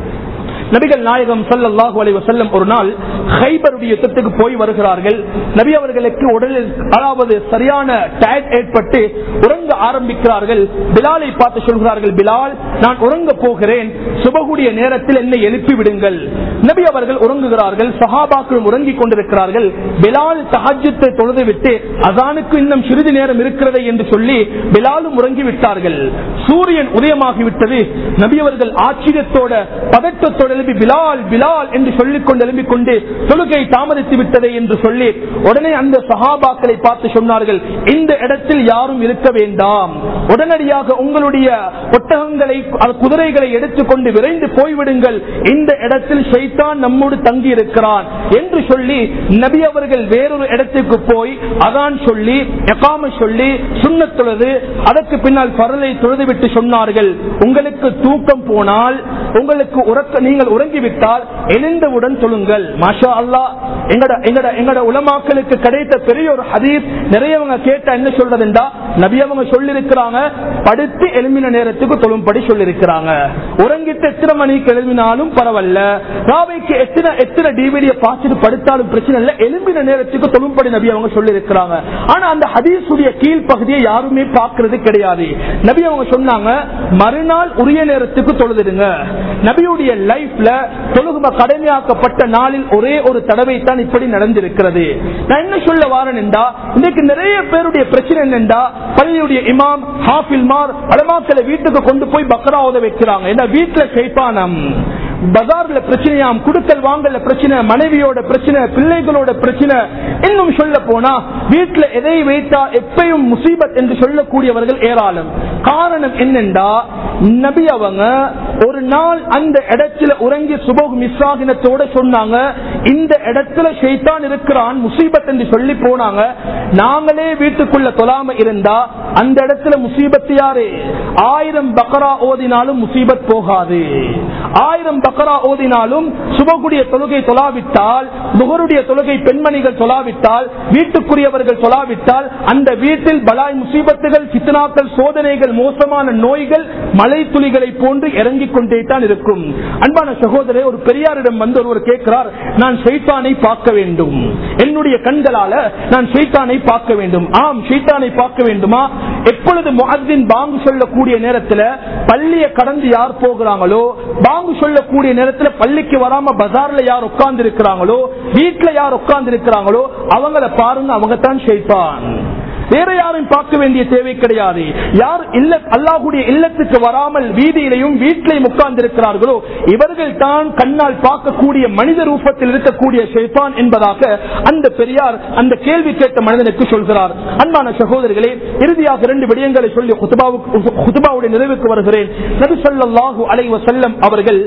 நபிகள் நாயகம் சல்லாஹூ அலைவ செல்லம் ஒரு நாள் ஹைபருடைய யுத்தத்துக்கு போய் வருகிறார்கள் நபி அவர்களுக்கு உடலில் அதாவது சரியான டயர்ட் ஏற்பட்டு உறங்க ஆரம்பிக்கிறார்கள் பிலாலை பார்த்து சொல்கிறார்கள் பிலால் நான் உறங்க போகிறேன் சுபகுடைய நேரத்தில் என்னை எழுப்பி விடுங்கள் நபி அவர்கள் உறங்குகிறார்கள் சஹாபாக்களும் உறங்கிக் கொண்டிருக்கிறார்கள் பிலால் தஹஜத்தை தொழுது விட்டு அசானுக்கு இன்னும் சிறிது நேரம் இருக்கிறது என்று சொல்லி பிலாலும் உறங்கி விட்டார்கள் சூரியன் உதயமாகிவிட்டது நபி அவர்கள் ஆச்சரியத்தோட பதட்டத்தோட எழுப்பி பிலால் பிலால் என்று சொல்லிக் கொண்டு எழுப்பிக் கொண்டு தொழுகை தாமதித்து விட்டதே என்று சொல்லி உடனே அந்த சஹாபாக்களை பார்த்து சொன்னார்கள் இந்த இடத்தில் யாரும் இருக்க வேண்டாம் உடனடியாக உங்களுடைய ஒட்டகங்களை குதிரைகளை எடுத்துக்கொண்டு விரைந்து போய்விடுங்கள் இந்த இடத்தில் ஷைத்தான் நம்மோடு தங்கி இருக்கிறான் என்று சொல்லி நபி அவர்கள் வேறொரு இடத்துக்கு போய் அதான் சொல்லி எகாம சொல்லி சுண்ணத்தொழுது அதற்கு பின்னால் பரலை தொழுதுவிட்டு சொன்னார்கள் உங்களுக்கு தூக்கம் போனால் உங்களுக்கு உறக்க நீங்கள் உறங்கிவிட்டால் எழுந்தவுடன் தொழுங்கள் மாஷா அல்லா எங்கட எங்கட எங்கட உலமாக்களுக்கு கிடைத்த பெரிய ஒரு ஹதீஸ் நிறையவங்க கேட்டா என்ன சொல்றதுண்டா நபியவங்க சொல்லிருக்கிறாங்க படுத்து எழுமின நேரத்துக்கு தொழும்படி சொல்லிருக்கிறாங்க உறங்கிட்டு எத்தனை மணிக்கு எழுமினாலும் பரவாயில்ல ராவைக்கு எத்தனை எத்தனை டிவிடிய பார்த்துட்டு படுத்தாலும் பிரச்சனை இல்ல எழும்பின நேரத்துக்கு தொழும்படி நபி அவங்க சொல்லிருக்கிறாங்க ஆனா அந்த ஹதீஸுடைய கீழ் பகுதியை யாருமே பார்க்கறது கிடையாது நபி அவங்க சொன்னாங்க மறுநாள் உரிய நேரத்துக்கு தொழுதுடுங்க நபியுடைய லைஃப்ல தொழுகும கடமையாக்கப்பட்ட நாளில் ஒரே ஒரு தடவை தான் இப்படி நடந்திருக்கிறது நான் என்ன சொல்ல வாரன் என்றா இன்னைக்கு நிறைய பேருடைய பிரச்சனை என்னென்றா பள்ளியுடைய இமாம் ஹாஃபில்மார் அலமாக்களை வீட்டுக்கு கொண்டு போய் பக்ரா ஓத வைக்கிறாங்க ஏன்னா வீட்டுல கைப்பானம் பஜார்ல பிரச்சனையாம் குடுக்கல் வாங்கல பிரச்சனை மனைவியோட பிரச்சனை பிள்ளைகளோட பிரச்சனை இன்னும் சொல்ல போனா வீட்டுல எதை வைத்தா எப்பயும் முசீபத் என்று சொல்லக்கூடியவர்கள் ஏராளம் காரணம் என்னென்றா நபி அவங்க ஒரு நாள் அந்த இடத்துல உறங்கி சுபோக் மிஸ் ஆகினத்தோட சொன்னாங்க இந்த இடத்துல ஷைத்தான் இருக்கிறான் முசீபத் என்று சொல்லி போனாங்க நாங்களே வீட்டுக்குள்ள தொலாம இருந்தா அந்த இடத்துல முசீபத் யாரு ஆயிரம் பக்கரா ஓதினாலும் முசீபத் போகாது ஆயிரம் பக்கரா ஓதினாலும் சுபகுடைய தொழுகை தொலாவிட்டால் முகருடைய தொழுகை பெண்மணிகள் தொலாவிட்டால் வீட்டுக்குரியவர்கள் தொலாவிட்டால் அந்த வீட்டில் பலாய் முசீபத்துகள் சித்தனாக்கள் சோதனைகள் மோசமான நோய்கள் மலை துளிகளை போன்று இறங்கிக் கொண்டே தான் இருக்கும் அன்பான சகோதரே ஒரு பெரியாரிடம் வந்து ஒருவர் கேட்கிறார் நான் ஷைத்தானை பார்க்க வேண்டும் என்னுடைய கண்களால நான் ஷைத்தானை பார்க்க வேண்டும் ஆம் ஷைத்தானை பார்க்க வேண்டுமா எப்பொழுது முஹத்தின் பாங்கு சொல்லக்கூடிய நேரத்தில் பள்ளியை கடந்து யார் போகிறாங்களோ பாங்கு சொல்லக்கூடிய நேரத்தில் பள்ளிக்கு வராம பஜார்ல யார் உட்கார்ந்து இருக்கிறாங்களோ வீட்டுல யார் உட்கார்ந்து இருக்கிறாங்களோ அவங்கள பாருங்க அவங்க தான் ஷைத்தான் வேற யாரும் பார்க்க வேண்டிய தேவை கிடையாது யார் இல்ல அல்லாஹுடைய இல்லத்துக்கு வராமல் வீதியிலையும் வீட்டிலையும் உட்கார்ந்து இருக்கிறார்களோ இவர்கள் தான் கண்ணால் பார்க்கக்கூடிய மனித ரூபத்தில் இருக்கக்கூடிய ஷைத்தான் என்பதாக அந்த பெரியார் அந்த கேள்வி கேட்ட மனிதனுக்கு சொல்கிறார் அன்பான சகோதரர்களே இறுதியாக இரண்டு விடயங்களை சொல்லி குத்துபாவுடைய நிறைவுக்கு வருகிறேன் நபி சொல்லாஹு அலைவ செல்லம் அவர்கள்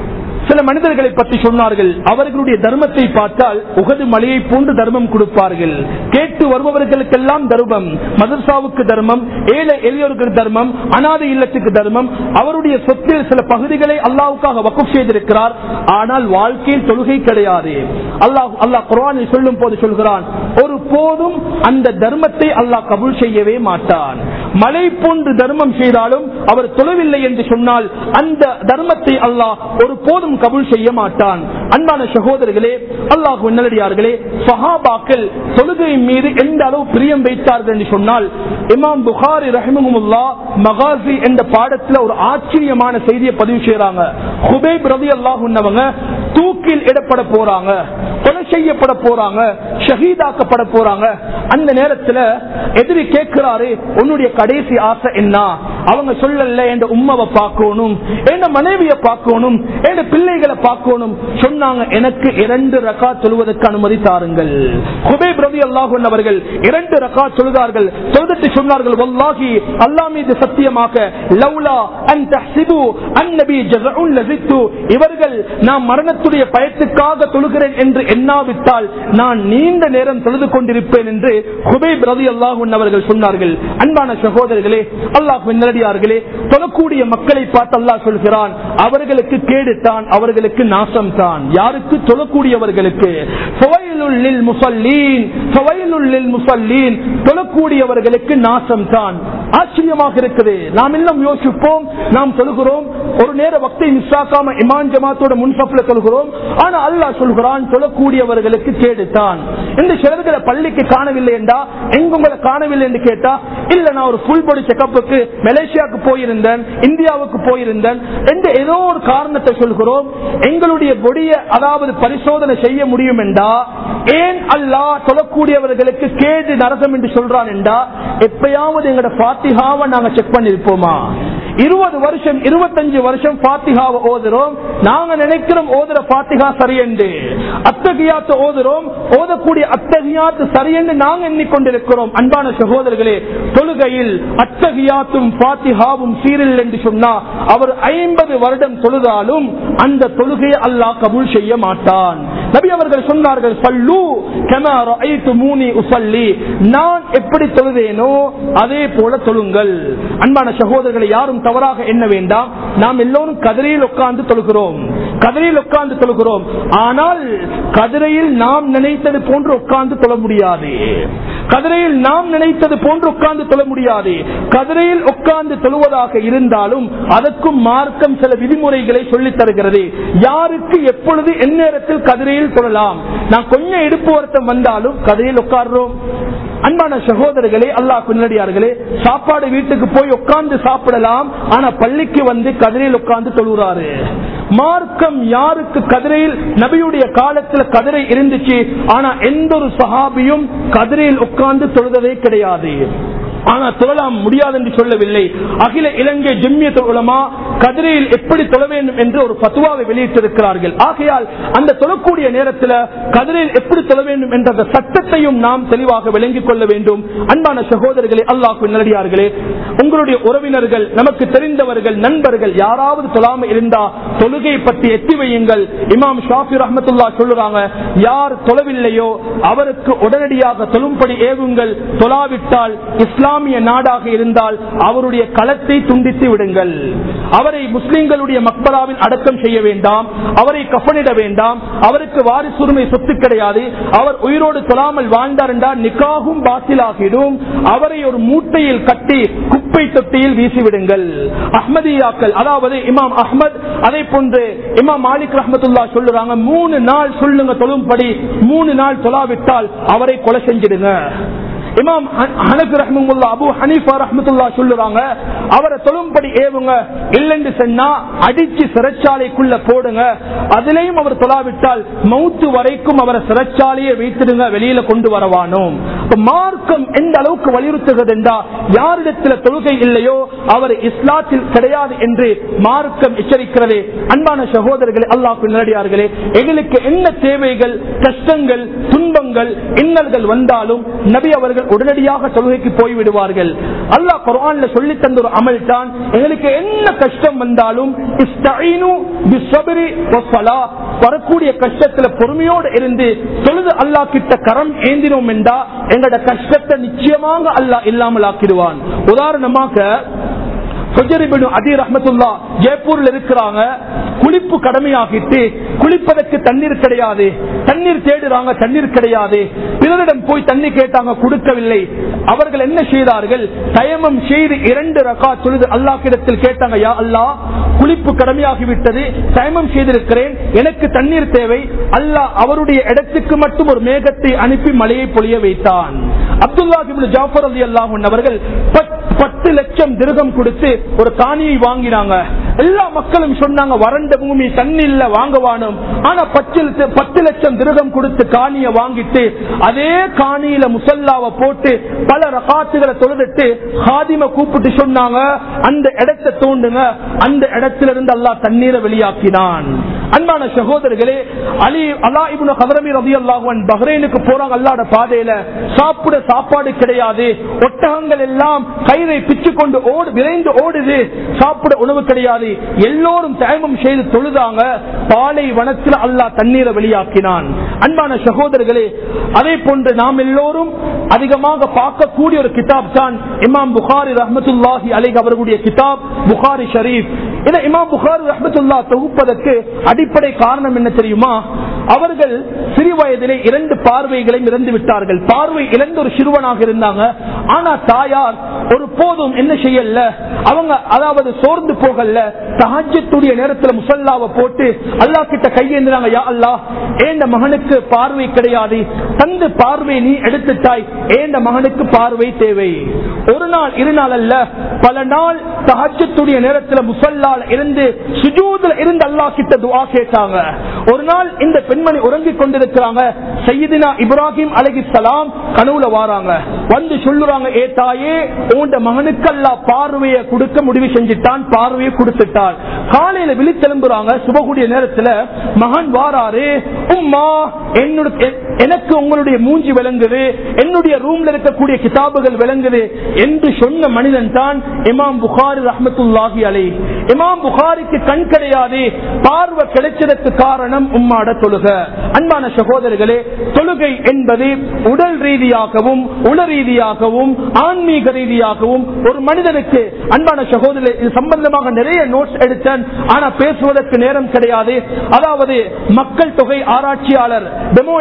சில மனிதர்களை பற்றி சொன்னார்கள் அவர்களுடைய தர்மத்தை பார்த்தால் உகது மலையை போன்று தர்மம் கொடுப்பார்கள் கேட்டு வருபவர்களுக்கெல்லாம் தர்மம் மதர்சாவுக்கு தர்மம் ஏழை எளியோருக்கு தர்மம் அனாதை இல்லத்துக்கு தர்மம் அவருடைய சொத்தில் சில பகுதிகளை அல்லாவுக்காக வகுப்பு செய்திருக்கிறார் ஆனால் வாழ்க்கையில் தொழுகை கிடையாது அல்லாஹ் அல்லாஹ் குரானில் சொல்லும் போது சொல்கிறான் ஒரு போதும் அந்த தர்மத்தை அல்லாஹ் கபூல் செய்யவே மாட்டான் மலை போன்று தர்மம் செய்தாலும் அவர் தொழவில்லை என்று சொன்னால் அந்த தர்மத்தை அல்லாஹ் ஒரு போதும் கபூல் செய்ய மாட்டான் அன்பான சகோதரர்களே அல்லாஹ் நல்லடியார்களே சஹாபாக்கள் தொழுகையின் மீது எந்த அளவு பிரியம் வைத்தார்கள் என்று சொன்னால் இமாம் புகாரி ரஹிமுல்லா மகாசி என்ற பாடத்துல ஒரு ஆச்சரியமான செய்தியை பதிவு செய்யறாங்க ஹுபேப் ரவி அல்லாஹ் தூக்கில் இடப்பட போறாங்க கொலை செய்யப்பட போறாங்க ஷஹீதாக்கப்பட போறாங்க அந்த நேரத்துல எதிரி கேட்கிறாரு உன்னுடைய கடைசி ஆசை என்ன அவங்க சொல்லல என் உம்மாவை பார்க்கணும் என் மனைவிய பார்க்கணும் என் பிள்ளைகளை பார்க்கணும் சொன்னாங்க எனக்கு இரண்டு ரக்கா சொல்வதற்கு அனுமதி தாருங்கள் ஹுபேப் ரவி அல்லாஹ் அவர்கள் இரண்டு ரக்கா சொல்கிறார்கள் சொல்லிட்டு சொன்னார்கள் வல்லாஹி அல்லாஹ் மீது சத்தியமாக லவ்லா அன் தஹ்சிபு அன்னபி ஜஸஉன் லஸித்து இவர்கள் நான் மரணத்துடைய பயத்துக்காக தொழுகிறேன் என்று எண்ணாவிட்டால் நான் நீண்ட நேரம் தொழுது கொண்டிருப்பேன் என்று ஹுபேப் ரவி அல்லாஹ் அவர்கள் சொன்னார்கள் அன்பான சகோதரர்களே அல்லாஹ் நல்லடியார்களே தொழக்கூடிய மக்களை பார்த்து அல்லாஹ் சொல்கிறான் அவர்களுக்கு கேடு தான் அவர்களுக்கு நாசம் தான் யாருக்கு தொழக்கூடியவர்களுக்கு தொழக்கூடியவர்களுக்கு நாசம் தான் ஆச்சரியமாக இருக்குது நாம் எல்லாம் யோசிப்போம் நாம் தொழுகிறோம் ஒரு நேர வக்தை மிஸ் ஆக்காம இமான் ஜமாத்தோட முன்சப்ல தொழுகிறோம் ஆனா அல்லாஹ் சொல்கிறான் தொழக்கூடியவர்களுக்கு கேடு தான் இந்த சிலர்களை பள்ளிக்கு காணவில்லை என்றா எங்க உங்களை காணவில்லை என்று கேட்டா இல்ல நான் ஒரு ஃபுல் பாடி செக்கப்புக்கு மலேசியாவுக்கு போயிருந்தேன் இந்தியாவுக்கு போயிருந்தேன் என்று ஏதோ ஒரு காரணத்தை சொல்கிறோம் எங்களுடைய பொடிய அதாவது பரிசோதனை செய்ய முடியும் என்றா ஏன் அல்லா சொல்லக்கூடியவர்களுக்கு கேடு நரகம் என்று சொல்றான் என்றா எப்பயாவது எங்களோட பாத்திகாவை நாங்க செக் பண்ணிருப்போமா இருபது வருஷம் இருபத்தஞ்சு வருஷம் பாத்திகாவை ஓதுறோம் நாங்க நினைக்கிறோம் ஓதுற பாத்திகா சரியென்று அத்தகையாத்து ஓதுறோம் ஓதக்கூடிய அத்தகையாத்து சரியென்று நாங்க எண்ணிக்கொண்டிருக்கிறோம் அன்பான சகோதரர்களே தொழுகையில் அத்தகையாத்தும் பாத்திகாவும் சீரில் என்று சொன்னா அவர் ஐம்பது வருடம் தொழுதாலும் அந்த தொழுகையை அல்லாஹ் கபூல் செய்ய மாட்டான் நபி அவர்கள் சொன்னார்கள் சல்லு கெமாரோ ஐத்து மூனி உசல்லி நான் எப்படி தொழுதேனோ அதே போல தொழுங்கள் அன்பான சகோதரர்களை யாரும் தவறாக எண்ண வேண்டாம் நாம் எல்லோரும் கதிரையில் உட்கார்ந்து தொழுகிறோம் கதிரையில் உட்கார்ந்து தொழுகிறோம் ஆனால் கதிரையில் நாம் நினைத்தது போன்று உட்கார்ந்து தொழ முடியாது கதிரையில் நாம் நினைத்தது போன்று உட்கார்ந்து தொழ முடியாது கதிரையில் உட்கார்ந்து தொழுவதாக இருந்தாலும் அதற்கும் மார்க்கம் சில விதிமுறைகளை சொல்லித் தருகிறது யாருக்கு எப்பொழுது எந்நேரத்தில் கதிரையில் தொழலாம் நான் கொஞ்சம் இடுப்பு வருத்தம் வந்தாலும் கதிரையில் உட்கார்றோம் அன்பான சகோதரர்களே அல்லாஹ் பின்னடியார்களே சாப்பாடு வீட்டுக்கு போய் உட்கார்ந்து சாப்பிடலாம் ஆனா பள்ளிக்கு வந்து கதிரையில் உட்கார்ந்து தொழுகிறாரு மார்க்கம் யாருக்கு கதிரையில் நபியுடைய காலத்துல கதிரை இருந்துச்சு ஆனா எந்த ஒரு சஹாபியும் கதிரையில் உட்கார்ந்து தொழுதவே கிடையாது ஆனா தொழலாம் முடியாது என்று சொல்லவில்லை அகில இலங்கை ஜெம்மியத் உலமா கதிரையில் எப்படி தொழ வேண்டும் என்று ஒரு பத்துவாவை வெளியிட்டிருக்கிறார்கள் ஆகையால் அந்த தொழக்கூடிய நேரத்தில் கதிரையில் எப்படி தொழ வேண்டும் என்ற அந்த சட்டத்தையும் நாம் தெளிவாக விளங்கிக் கொள்ள வேண்டும் அன்பான சகோதரர்களே அல்லாஹ் நல்லடியார்களே உங்களுடைய உறவினர்கள் நமக்கு தெரிந்தவர்கள் நண்பர்கள் யாராவது தொழாம இருந்தா தொழுகை பற்றி எத்தி வையுங்கள் இமாம் ஷாஃபி ரஹமத்துல்லா சொல்லுறாங்க யார் தொழவில்லையோ அவருக்கு உடனடியாக தொழும்படி ஏவுங்கள் தொழாவிட்டால் இஸ்லாமிய நாடாக இருந்தால் அவருடைய களத்தை துண்டித்து விடுங்கள் அவரை முஸ்லிம்களுடைய மக்பராவில் அடக்கம் செய்ய வேண்டாம் அவரை கஃனிட வேண்டாம் அவருக்கு வாரிசுரிமை சொத்து கிடையாது அவர் உயிரோடு தொழாமல் வாழ்ந்தார் என்றால் நிக்காகும் பாத்திலாகிடும் அவரை ஒரு மூட்டையில் கட்டி குப்பை தொட்டியில் வீசிவிடுங்கள் அஹ்மதியாக்கள் அதாவது இமாம் அஹ்மத் அதை போன்று இமாம் மாலிக் ரஹமத்துல்லா சொல்லுறாங்க மூணு நாள் சொல்லுங்க தொழும்படி மூணு நாள் தொழாவிட்டால் அவரை கொலை செஞ்சிடுங்க இமாம் ஹனஃபி ரஹ்மத்துல்லா அபு ஹனீஃபா ரஹ்மத்துல்லா சொல்லுறாங்க அவரை தொழும்படி ஏவுங்க இல்லைன்னு சொன்னா அடிச்சு சிறைச்சாலைக்குள்ள போடுங்க அதிலையும் அவர் தொழாவிட்டால் மௌத்து வரைக்கும் அவரை சிறைச்சாலையை வைத்திடுங்க வெளியில கொண்டு வரவானோம் மார்க்கம் எந்த அளவுக்கு வலியுறுத்துகிறது என்றா யாரிடத்துல தொழுகை இல்லையோ அவர் இஸ்லாத்தில் கிடையாது என்று மார்க்கம் எச்சரிக்கிறது அன்பான சகோதரர்களே அல்லாஹ் நேரடியார்களே எங்களுக்கு என்ன தேவைகள் கஷ்டங்கள் துன்பங்கள் இன்னல்கள் வந்தாலும் நபி அவர்கள் உடனடியாக தொழுகைக்கு போய்விடுவார்கள் அல்லாஹ் குரான்ல சொல்லி தந்த ஒரு அமல் தான் எங்களுக்கு என்ன கஷ்டம் வந்தாலும் வரக்கூடிய கஷ்டத்துல பொறுமையோடு இருந்து தொழுது அல்லாஹ் கிட்ட கரம் ஏந்தினோம் என்றா எங்களோட கஷ்டத்தை நிச்சயமாக அல்லாஹ் இல்லாமல் ஆக்கிடுவான் உதாரணமாக ஜெய்ப்பூர்ல இருக்கிறாங்க குளிப்பு கடமையாகிட்டு குளிப்பதற்கு தண்ணீர் கிடையாது தண்ணீர் தேடுறாங்க தண்ணீர் கிடையாது பிறரிடம் போய் தண்ணி கேட்டாங்க கொடுக்கவில்லை அவர்கள் என்ன செய்தார்கள் தயமம் செய்து இரண்டு ரகா தொழுது அல்லாஹிடத்தில் கேட்டாங்க யா அல்லா குளிப்பு கடமையாகிவிட்டது தயமம் செய்திருக்கிறேன் எனக்கு தண்ணீர் தேவை அல்லாஹ் அவருடைய இடத்துக்கு மட்டும் ஒரு மேகத்தை அனுப்பி மழையை பொழிய வைத்தான் அப்துல்லா ஜாஃபர் அலி அல்லாஹன் அவர்கள் பத்து லட்சம் திருகம் கொடுத்து ஒரு காணியை வாங்கினாங்க எல்லா மக்களும் சொன்னாங்க வறண்ட பூமி தண்ணி இல்ல வாங்குவானும் ஆனா பத்து லட்சம் திருகம் கொடுத்து காணியை வாங்கிட்டு அதே காணியில முசல்லாவை போட்டு பல ரகாத்துகளை தொழுதுட்டு ஹாதிம கூப்பிட்டு சொன்னாங்க அந்த இடத்தை தோண்டுங்க அந்த இடத்துல இருந்து அல்லா தண்ணீரை வெளியாக்கினான் அன்பான சகோதரர்களே அலி அல்லா இபுன ஹதரமி ரவி அல்லாஹன் பஹ்ரைனுக்கு போறாங்க அல்லாட பாதையில சாப்பிட சாப்பாடு கிடையாது ஒட்டகங்கள் எல்லாம் கயிறை பிச்சு கொண்டு ஓடு விரைந்து ஓடுது சாப்பிட உணவு கிடையாது எல்லோரும் தயமம் செய்து தொழுதாங்க பாலை வனத்தில் அல்லாஹ் தண்ணீரை வெளியாக்கினான் அன்பான சகோதரர்களே அதே போன்று நாம் எல்லோரும் அதிகமாக பார்க்கக்கூடிய ஒரு கிதாப் தான் இமாம் புகாரி ரஹமத்துல்லாஹி அலிக் அவர்களுடைய கிதாப் புகாரி ஷரீப் இதை இமாம் புகாரி ரஹமத்துல்லா தொகுப்பதற்கு அடிப்படை காரணம் என்ன தெரியுமா அவர்கள் சிறு வயதிலே இரண்டு பார்வைகளை இறந்து விட்டார்கள் பார்வை இழந்த ஒரு சிறுவனாக இருந்தாங்க ஆனா தாயார் ஒரு போதும் என்ன செய்யல அவங்க அதாவது சோர்ந்து போகல தஹஜத்துடைய நேரத்துல முசல்லாவை போட்டு அல்லா கிட்ட கையேந்திராங்க யா அல்லா ஏண்ட மகனுக்கு பார்வை கிடையாது தந்து பார்வை நீ எடுத்துட்டாய் ஏண்ட மகனுக்கு பார்வை தேவை ஒரு நாள் இரு நாள் அல்ல பல நாள் தஹஜத்துடைய நேரத்துல முசல்லால் இருந்து சுஜூதுல இருந்து அல்லா கிட்ட துவா கேட்டாங்க ஒரு நாள் இந்த பெண்மணி உறங்கிக் கொண்டிருக்கிறாங்க சையதினா இப்ராஹிம் அலகி சலாம் கனவுல வாராங்க வந்து சொல்லுறாங்க ஏ தாயே உண்ட மகனுக்கு அல்லா பார்வையை கொடுக்க முடிவு செஞ்சுட்டான் பார்வையை கொடுத்துட்டான் காலையில விழித்தெலும்புறாங்க சுபகுடைய நேரத்துல மகன் வாராரு உம்மா என்னுடைய எனக்கு உங்களுடைய மூஞ்சி விளங்குது என்னுடைய ரூம்ல இருக்கக்கூடிய கிதாபுகள் விளங்குது என்று சொன்ன மனிதன் தான் இமாம் புகாரி ரஹமத்துல்லாஹி அலை இமாம் புகாரிக்கு கண் கிடையாது பார்வை கிடைச்சதற்கு காரணம் உம்மாட தொழுக அன்பான சகோதரர்களே தொழுகை என்பது உடல் ரீதியாகவும் உள ரீதியாகவும் ஆன்மீக ரீதியாகவும் ஒரு மனிதனுக்கு அன்பான சகோதரர் இது சம்பந்தமாக நிறைய நோட்ஸ் எடுத்தேன் ஆனா பேசுவதற்கு நேரம் கிடையாது அதாவது மக்கள் தொகை ஆராய்ச்சியாளர் டெமோ என்று சொல்லக்கூடிய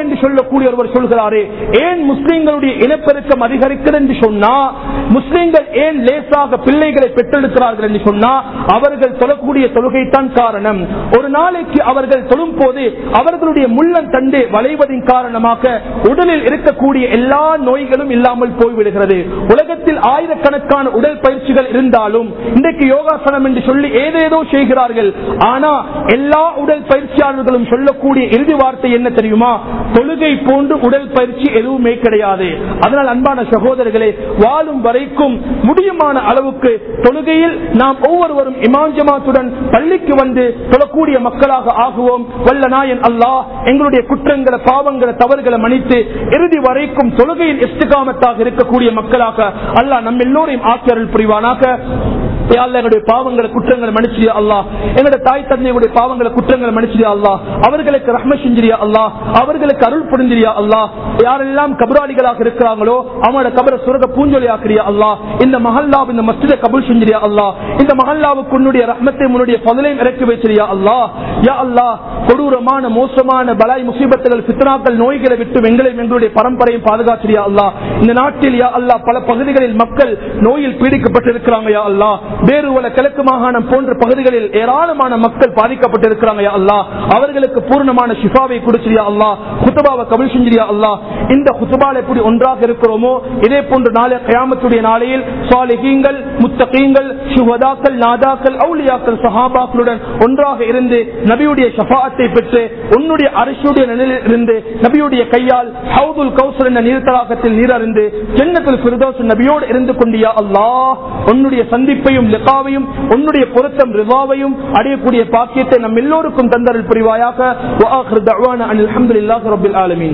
வரக்கூடிய ஒருவர் சொல்கிறாரே ஏன் முஸ்லிம்களுடைய இனப்பெருக்கம் அதிகரிக்கிறது என்று சொன்னா முஸ்லிம்கள் ஏன் லேசாக பிள்ளைகளை பெற்றெடுக்கிறார்கள் என்று சொன்னா அவர்கள் தொழக்கூடிய தொழுகைத்தான் காரணம் ஒரு நாளைக்கு அவர்கள் தொழும் போது அவர்களுடைய முள்ளன் தண்டு வளைவதின் காரணமாக உடலில் இருக்கக்கூடிய எல்லா நோய்களும் இல்லாமல் போய்விடுகிறது உலகத்தில் ஆயிரக்கணக்கான உடல் பயிற்சிகள் இருந்தாலும் இன்றைக்கு யோகாசனம் என்று சொல்லி ஏதேதோ செய்கிறார்கள் ஆனா எல்லா உடல் பயிற்சியாளர்களும் சொல்லக்கூடிய இறுதி வார்த்தை என்ன தெரியுமா தொழுகை போன்று உடல் பயிற்சி எதுவுமே கிடையாது அதனால் அன்பான சகோதரர்களே வாழும் வரைக்கும் முடியுமான அளவுக்கு தொழுகையில் நாம் ஒவ்வொருவரும் இமாம் ஜமாத்துடன் பள்ளிக்கு வந்து தொழக்கூடிய மக்களாக ஆகுவோம் வல்ல நாயன் அல்லாஹ் எங்களுடைய குற்றங்களை பாவங்களை தவறுகளை மன்னித்து இறுதி வரைக்கும் தொழுகையில் இஸ்திகாமத்தாக இருக்கக்கூடிய மக்களாக அல்லாஹ் நம்ம எல்லோரையும் ஆக்கியர்கள் புரிவானாக யா அல்லாஹ், எங்களுடைய பாவங்களை குற்றங்களை மன்னிச்சியா அல்லாஹ் எங்களுடைய தாய் தந்தையுடைய பாவங்களை குற்றங்களை மன்னிச்சியா அல்லாஹ் அவர்களுக்கு ரஹ்ம செஞ்சிரியா அல்லாஹ் அவர்களுக்கு அருள் புரிஞ்சிரியா அல்லாஹ் யாரெல்லாம் கபராளிகளாக இருக்கிறாங்களோ அவங்களோட கபர சுரக பூஞ்சொலி ஆக்கிரியா அல்லாஹ் இந்த மஹல்லா இந்த மஸ்ஜிதை கபூல் செஞ்சிரியா அல்லாஹ் இந்த மஹல்லாவுக்கு உன்னுடைய ரஹ்மத்தை உன்னுடைய பதிலையும் இறக்கி வச்சிரியா அல்லாஹ் யா அல்லாஹ் கொடூரமான மோசமான பலாய் முசீபத்துகள் பித்னாக்கள் நோய்களை விட்டு எங்களையும் எங்களுடைய பரம்பரையும் பாதுகாச்சிரியா அல்லாஹ் இந்த நாட்டில் யா அல்லாஹ் பல பகுதிகளில் மக்கள் நோயில் பீடிக்கப்பட்டிருக்கிறாங்க யா அல்லாஹ் வேறுவல கிழக்கு மாகாணம் போன்ற பகுதிகளில் ஏராளமான மக்கள் பாதிக்கப்பட்டிருக்கிறாங்க யா அல்லாஹ் அவர்களுக்கு பூர்ணமான ஷிஃபாவை கொடுச்சிரியா அல்லாஹ் குத்துபாவை கபில் செஞ்சிரியா அல்லாஹ் இந்த குத்துபால எப்படி ஒன்றாக இருக்கிறோமோ இதே போன்ற நாளை கயாமத்துடைய நாளையில் சாலிகீங்கள் முத்தகீங்கள் சுகதாக்கள் நாதாக்கள் அவுலியாக்கள் சஹாபாக்களுடன் ஒன்றாக இருந்து நபியுடைய ஷஃபாத்தை பெற்று உன்னுடைய அரசுடைய நிலையில் இருந்து நபியுடைய கையால் ஹவுதுல் கௌசர் என்ற நீர்த்தலாகத்தில் நீரறிந்து ஜன்னத்தில் ஃபிர்தௌஸ் நபியோடு இருந்து கொண்டியா அல்லாஹ் உன்னுடைய சந்திப்பையும் லிகாவையும் உன்னுடைய பொருத்தம் ரிவாவையும் அடையக்கூடிய பாக்கியத்தை நம் எல்லோருக்கும் தந்தரல் புரிவாயாக وآخر دعوانا أن الحمد لله رب العالمين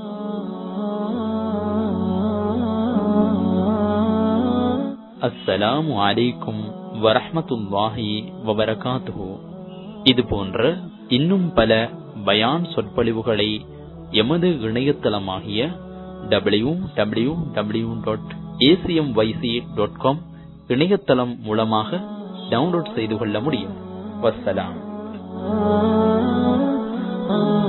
அஸ்ஸலாமு அலைக்கும் வரஹ்மத்துல்லாஹி வபரகாத்துஹு இது போன்ற இன்னும் பல பயான் சொற்பொழிவுகளை எமது இணையதளமாகிய W W W dot ACM YC dot com இணையதளம் மூலமாக டவுன்லோட் செய்து கொள்ள முடியும் வஸ்ஸலாம் ah